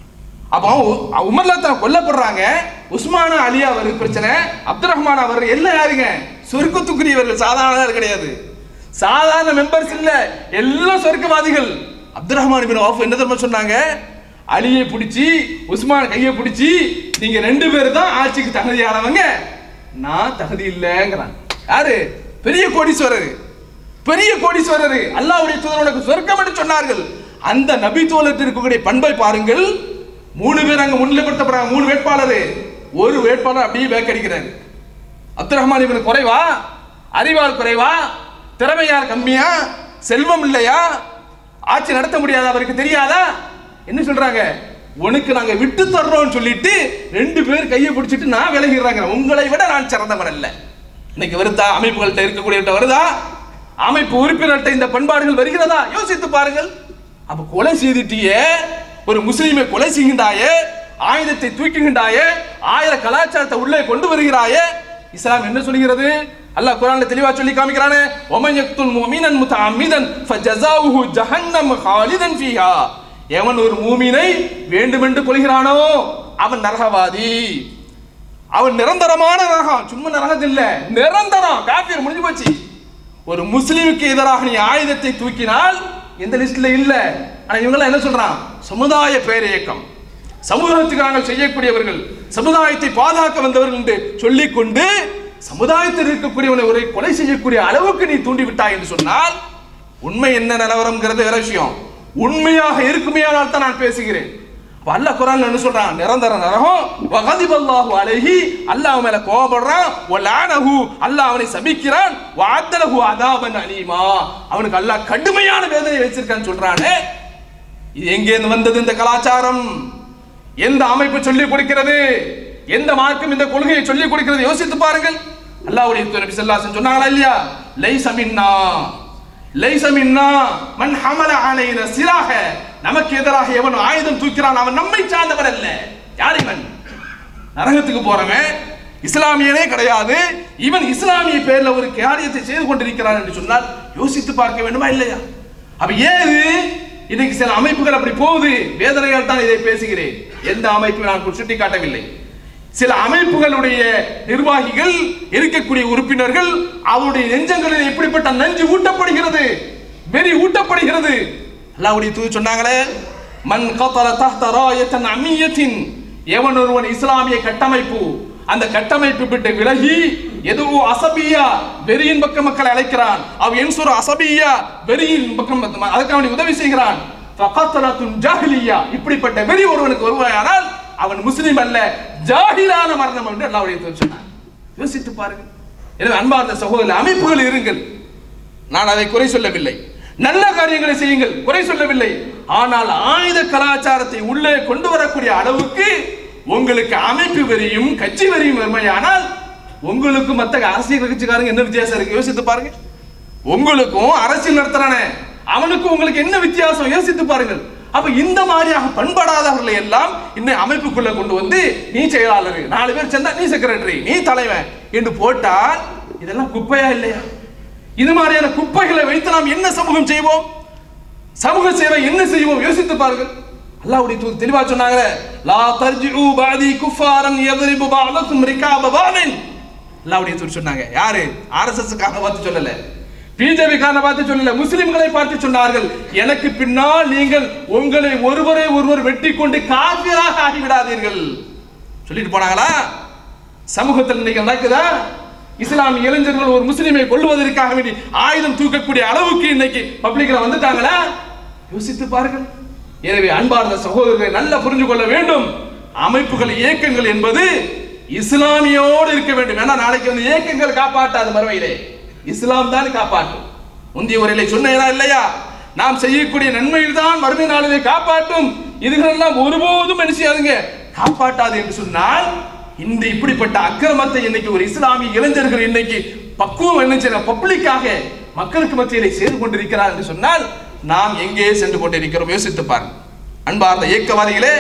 அப்போ உ- உமர்ல தான் கொல்லப்படுறாங்க உஸ்மானா அலியா அவர் பிரச்சனை அப்துல் ரஹ்மான் அவர் எல்லாம் யாருங்க சொர்க்கத்துக்குரியவர்கள் சாதாரண ஆள் கிடையாது சாதாரண மெம்பர்ஸ் இல்ல எல்லாம் சொர்க்கவாதிகள் அப்துல் ரஹ்மான் பின் ஆஃப் என்ன தெரியுமா சொன்னாங்க அலியை பிடிச்சி உஸ்மான் கையை பிடிச்சி நீங்க ரெண்டு பேரும் தான் ஆட்சிக்கு தகுதியானவங்க நான் தகுதி இல்லைங்கிறான் யாரு பெரிய கோடீஸ்வரர் பெரிய கோடீஸ்வரர் அல்லாஹ்வுடைய தூதர் உனக்கு சொர்க்கம் என்று சொன்னார்கள் அந்த நபி தோழத்தில் இருக்கக்கூடிய பண்பை பாருங்கள் மூணு பேர் அங்க முன்னிலைப்படுத்தப்படுறாங்க மூணு வேட்பாளர் ஒரு வேட்பாளர் அப்படியே வேக்கடிக்கிறார் அப்துல் ரஹ்மான் இவனுக்கு குறைவா அறிவால் குறைவா திறமையால் கம்மியா செல்வம் இல்லையா ஆட்சி நடத்த முடியாத அவருக்கு தெரியாதா என்ன சொல்றாங்க உனக்கு நாங்க விட்டு தர்றோம்னு சொல்லிட்டு ரெண்டு பேர் கையை பிடிச்சிட்டு நான் விலகிடுறாங்க உங்களை விட நான் சிறந்தவன் அல்ல இன்னைக்கு வருதா அமைப்புகள்கிட்ட இருக்கக்கூடிய வருதா அமைப்பு உறுப்பினர்கிட்ட இந்த பண்பாடுகள் வருகிறதா யோசித்து பாருங்கள் அப்ப கொலை செய்துட்டியே ஒரு முஸ்லீமை கொலை செய்கின்றாயே ஆயுதத்தை தூக்குகின்றாயே ஆயிர கலாச்சாரத்தை உள்ளே கொண்டு வருகிறாயே இஸ்லாம் என்ன சொல்கிறது அல்லாஹ் குர்ஆன்ல தெளிவா சொல்லி காமிக்கிறானே ஒமன் யக்துல் முஃமினன் முத்தஅம்மிதன் ஃபஜஸாவுஹு ஜஹன்னம் ஹாலிதன் ஃபீஹா எவன் ஒரு மூமினை வேண்டுமென்று கொள்கிறானோ அவன் நரகவாதி அவன் நிரந்தரமான நரகம் சும்மா நரகம் இல்ல நிரந்தரம் காஃபிர் முடிஞ்சு போச்சு ஒரு முஸ்லிமுக்கு எதிராக நீ ஆயுதத்தை தூக்கினால் எந்த லிஸ்ட்ல இல்ல ஆனா இவங்க என்ன சொல்றான் சமுதாய பேரியக்கம் சமூகத்துக்கு நாங்கள் செய்யக்கூடியவர்கள் சமுதாயத்தை பாதுகாக்க வந்தவர்கள் என்று சொல்லிக்கொண்டு சமுதாயத்தில் இருக்கக்கூடியவனை ஒரு கொலை செய்யக்கூடிய அளவுக்கு நீ தூண்டி விட்டாய் என்று சொன்னால் உண்மை என்ன நிலவரம்ங்கிறது வேற விஷயம் உண்மையாக இருக்குமேயானால் தான் நான் பேசுகிறேன் அப்ப அல்லாஹ் குரான்ல என்ன சொல்றான் நிரந்தர நரகம் வகதிபல்லாஹு அலைஹி அல்லாஹ் அவன் மேல கோபப்படுறான் வலானஹு அல்லாஹ் அவனை சபிக்கிறான் வஅத்தலஹு அதாபன் அலீமா அவனுக்கு அல்லாஹ் கடுமையான வேதனை வச்சிருக்கான்னு சொல்றானே இது எங்கே இருந்து வந்தது இந்த கலாச்சாரம் எந்த அமைப்பு சொல்லிக் கொடுக்கிறது எந்த மார்க்கம் இந்த கொள்கையை சொல்லிக் கொடுக்கிறது யோசித்து பாருங்கள் அல்லாஹ்வுடைய தூதர் நபி ஸல்லல்லாஹு அலைஹி சொன்னாங்களா இல்லையா லைஸ மின்னா லைஸ மின்னா மன் ஹமல அலைன சிராக நமக்கு எதிராக எவன் ஆயுதம் தூக்கிறான் அவன் நம்மை சார்ந்தவன் அல்ல யார் இவன் நரகத்துக்கு போறவன் இஸ்லாமியனே கிடையாது இவன் இஸ்லாமிய பேர்ல ஒரு காரியத்தை செய்து கொண்டிருக்கிறான் என்று சொன்னால் யோசித்து பார்க்க வேண்டுமா இல்லையா அப்ப ஏது இன்னைக்கு சில அமைப்புகள் அப்படி போகுது வேதனையால் தான் இதை பேசுகிறேன் எந்த அமைப்பை நான் சுட்டி காட்டவில்லை சில அமைப்புகளுடைய நிர்வாகிகள் இருக்கக்கூடிய உறுப்பினர்கள் அவருடைய நெஞ்சங்களில் எப்படிப்பட்ட நஞ்சு ஊட்டப்படுகிறது வெறி ஊட்டப்படுகிறது அல்லாஹ்வுடைய தூது சொன்னாங்களே மன் கத்தல தஹ்த ராயத்தன் அமியத்தின் எவன் ஒருவன் இஸ்லாமிய கட்டமைப்பு அந்த கட்டமைப்பு விட்டு விலகி எதுவோ அசபியா வெறியின் பக்கம் மக்களை அழைக்கிறான் அவ் என்சுர அசபியா வெறியின் பக்கம் அதுக்கு அவனை உதவி செய்கிறான் ஃபகத்தலத்துன் ஜாஹிலியா இப்படிப்பட்ட வெறி ஒருவனுக்கு வருவாயானால் அவன் முஸ்லிம் அல்ல ஜாஹிலான மரணம் என்று அல்லாஹ்வுடைய தூதர் சொன்னார் யோசித்து பாருங்கள் எனவே அன்பார்ந்த சகோதர அமைப்புகள் இருங்கள் நான் அதை குறை சொல்லவில்லை நல்ல காரியங்களை செய்யுங்கள் குறை சொல்லவில்லை ஆனால் ஆயுத கலாச்சாரத்தை உள்ளே கொண்டு வரக்கூடிய அளவுக்கு உங்களுக்கு அமைப்பு வெறியும் கட்சி வெறியும் வறுமையானால் உங்களுக்கும் மத்த அரசியல் கட்சிக்காரங்க என்ன வித்தியாசம் இருக்கு யோசித்து பாருங்க உங்களுக்கும் அரசியல் நடத்துறானே அவனுக்கும் உங்களுக்கு என்ன வித்தியாசம் யோசித்து பாருங்கள் அப்ப இந்த மாதிரியாக பண்படாதவர்களை எல்லாம் இன்னும் அமைப்புக்குள்ள கொண்டு வந்து நீ செயலாளர் நாலு பேர் சேர்ந்தா நீ செக்ரட்டரி நீ தலைவன் என்று போட்டால் இதெல்லாம் குப்பையா இல்லையா இது மாதிரியான குப்பைகளை வைத்து நாம் என்ன சமூகம் செய்வோம் சமூக சேவை என்ன செய்வோம் யோசித்து பாருங்கள் அல்லாஹ்வுடைய தூதர் தெளிவா சொன்னாங்க லா தர்ஜிஉ பாதி குஃபாரன் யضرب بعضكم ركاب بعض அல்லாஹ்வுடைய தூதர் சொன்னாங்க யாரு ஆர்எஸ்எஸ் காக பார்த்து சொல்லல பிஜேபி கான பார்த்து சொல்லல முஸ்லிம்களை பார்த்து சொன்னார்கள் எனக்கு பின்னால் நீங்கள் உங்களை ஒருவரை ஒருவர் வெட்டி கொண்டு காபிராக ஆகிவிடாதீர்கள் சொல்லிட்டு போனாங்களா சமூகத்தில் இன்னைக்கு நடக்குதா இஸ்லாமிய இளைஞர்கள் ஒரு முஸ்லிமை கொல்லுவதற்காக வேண்டி ஆயுதம் தூக்கக்கூடிய அளவுக்கு இன்னைக்கு பப்ளிக்ல வந்துட்டாங்களா யோசித்து பாருங்கள் எனவே அன்பார்ந்த சகோதரர்களை நல்லா புரிஞ்சு கொள்ள வேண்டும் அமைப்புகள் இயக்கங்கள் என்பது இஸ்லாமியோடு இருக்க வேண்டும் ஏன்னா நாளைக்கு வந்து இயக்கங்கள் காப்பாற்றாது மறுமையிலே இஸ்லாம் தான் காப்பாற்றும் முந்தைய உரையிலே சொன்னேனா இல்லையா நாம் செய்யக்கூடிய நன்மையில் தான் மறுமை நாளிலே காப்பாற்றும் இதுகளெல்லாம் ஒருபோதும் என்ன செய்யாதுங்க காப்பாற்றாது என்று சொன்னால் இந்த இப்படிப்பட்ட அக்கிரமத்தை இன்னைக்கு ஒரு இஸ்லாமிய இளைஞர்கள் இன்னைக்கு பக்குவம் என்ன செய்யற பப்ளிக்காக மக்களுக்கு மத்தியிலே செய்து கொண்டிருக்கிறார் என்று சொன்னால் நாம் எங்கே சென்று கொண்டிருக்கிறோம் யோசித்து பாருங்க அன்பார்ந்த இயக்கவாதிகளே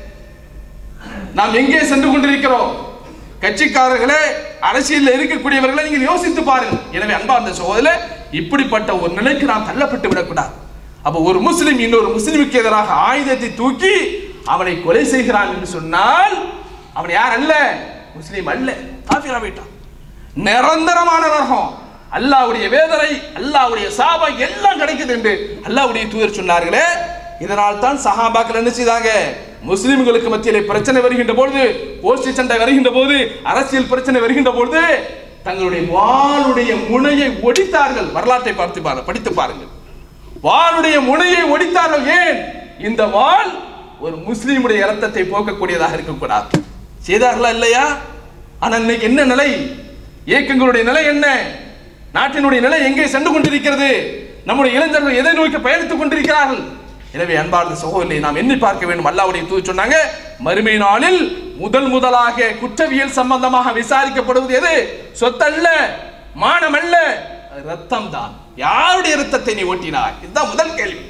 நாம் எங்கே சென்று கொண்டிருக்கிறோம் கட்சிக்காரர்களே அரசியலில் இருக்கக்கூடியவர்களை நீங்கள் யோசித்து பாருங்கள் எனவே அன்பார்ந்த சகோதரே இப்படிப்பட்ட ஒரு நிலைக்கு நாம் தள்ளப்பட்டு விடக்கூடாது அப்ப ஒரு முஸ்லிம் இன்னொரு முஸ்லிமுக்கு எதிராக ஆயுதத்தை தூக்கி அவனை கொலை செய்கிறான் என்று சொன்னால் அவன் யார் அல்ல முஸ்லிம் அல்ல காஃபிரா போயிட்டான் நிரந்தரமான நரகம் அல்லாஹ்வுடைய வேதனை அல்லாஹ்வுடைய சாபம் எல்லாம் கிடைக்குது என்று அல்லாஹ்வுடைய தூதர் சொன்னார்களே இதனால் தான் சஹாபாக்கள் என்ன செய்தாங்க முஸ்லிம்களுக்கு மத்தியிலே பிரச்சனை வருகின்ற பொழுது போஸ்ட் சண்டை வருகின்ற போது அரசியல் பிரச்சனை வருகின்ற பொழுது தங்களுடைய வாளுடைய முனையை ஒடித்தார்கள் வரலாற்றை பார்த்து பாருங்க படித்து பாருங்கள் வாளுடைய முனையை ஒடித்தார்கள் ஏன் இந்த வாள் ஒரு முஸ்லீமுடைய இரத்தத்தை போக்கக்கூடியதாக இருக்கக்கூடாது செய்தார்களா இல்லையா ஆனா இன்னைக்கு என்ன நிலை இயக்கங்களுடைய நிலை என்ன நாட்டினுடைய நிலை எங்கே சென்று கொண்டிருக்கிறது நம்முடைய இளைஞர்கள் எதை நோக்கி பயணித்துக் கொண்டிருக்கிறார்கள் எனவே அன்பார்ந்த சகோதரி நாம் எண்ணி பார்க்க வேண்டும் அல்லாவுடைய தூது சொன்னாங்க மறுமை நாளில் முதல் முதலாக குற்றவியல் சம்பந்தமாக விசாரிக்கப்படுவது எது சொத்தல்ல மானம் அல்ல ரத்தம் தான் யாருடைய ரத்தத்தை நீ ஓட்டினாய் இதுதான் முதல் கேள்வி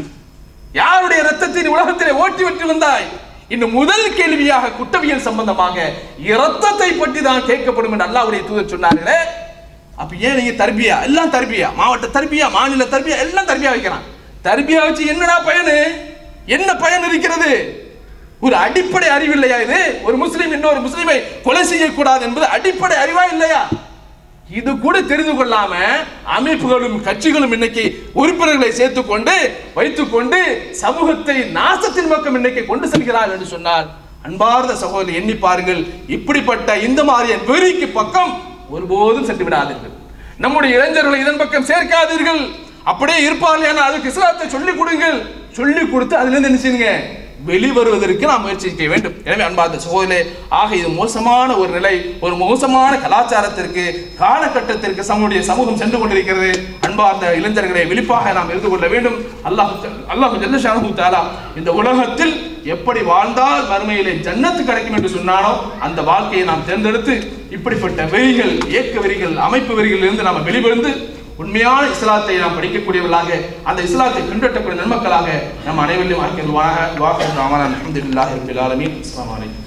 யாருடைய ரத்தத்தை நீ உலகத்திலே ஓட்டி விட்டு வந்தாய் இன்னும் முதல் கேள்வியாக குற்றவியல் சம்பந்தமாக இரத்தத்தை பற்றி தான் கேட்கப்படும் என்று அல்லாவுடைய தூதர் சொன்னார்களே அப்ப ஏன் நீங்க தர்பியா எல்லாம் தர்பியா மாவட்ட தர்பியா மாநில தர்பியா எல்லாம் தர்பியா வைக்கிறான் தர்பியா வச்சு என்னடா பயனு என்ன பயன் இருக்கிறது ஒரு அடிப்படை அறிவு இல்லையா இது ஒரு முஸ்லீம் இன்னொரு முஸ்லீமை கொலை செய்யக்கூடாது என்பது அடிப்படை அறிவா இல்லையா இது கூட தெரிந்து கொள்ளாம அமைப்புகளும் கட்சிகளும் இன்னைக்கு உறுப்பினர்களை சேர்த்துக்கொண்டு வைத்துக்கொண்டு சமூகத்தை நாசத்தின் பக்கம் இன்னைக்கு கொண்டு செல்கிறார்கள் என்று சொன்னால் அன்பார்ந்த சகோதரி எண்ணி பாருங்கள் இப்படிப்பட்ட இந்த மாதிரியான வெறிக்கு பக்கம் ஒருபோதும் சென்று விடாதீர்கள் நம்முடைய இளைஞர்களை இதன் பக்கம் சேர்க்காதீர்கள் அப்படியே இருப்பார்கள் ஏன்னா அதுக்கு இஸ்லாத்தை சொல்லிக் கொடுங்கள் சொல்லிக் கொடுத்து அதுல இருந்து என்ன செய்யுங்க வெளிவருவதற்கு நாம் முயற்சிக்க வேண்டும் எனவே அன்பார்ந்த சகோதரே ஆக இது மோசமான ஒரு நிலை ஒரு மோசமான கலாச்சாரத்திற்கு காலகட்டத்திற்கு நம்முடைய சமூகம் சென்று கொண்டிருக்கிறது அன்பார்ந்த இளைஞர்களை விழிப்பாக நாம் இருந்து கொள்ள வேண்டும் அல்லாஹ் அல்லாஹ் ஜல்லஷானு தாலா இந்த உலகத்தில் எப்படி வாழ்ந்தால் மறுமையிலே ஜன்னத்து கிடைக்கும் என்று சொன்னானோ அந்த வாழ்க்கையை நாம் தேர்ந்தெடுத்து இப்படிப்பட்ட வெறிகள் ஏக்க வெறிகள் அமைப்பு வெறிகளில் இருந்து நாம் வெளிவந்து உண்மையான இஸ்லாத்தை நாம் படிக்கக்கூடியவர்களாக அந்த இஸ்லாத்தை பின்பற்றக்கூடிய நன்மக்களாக நம் அனைவரையும் ஆக்கியல்வாக வாக்கு அலமதுல்லாஹி ரபில் ஆலமீன் அஸ்ஸலாமு அலைக்கும்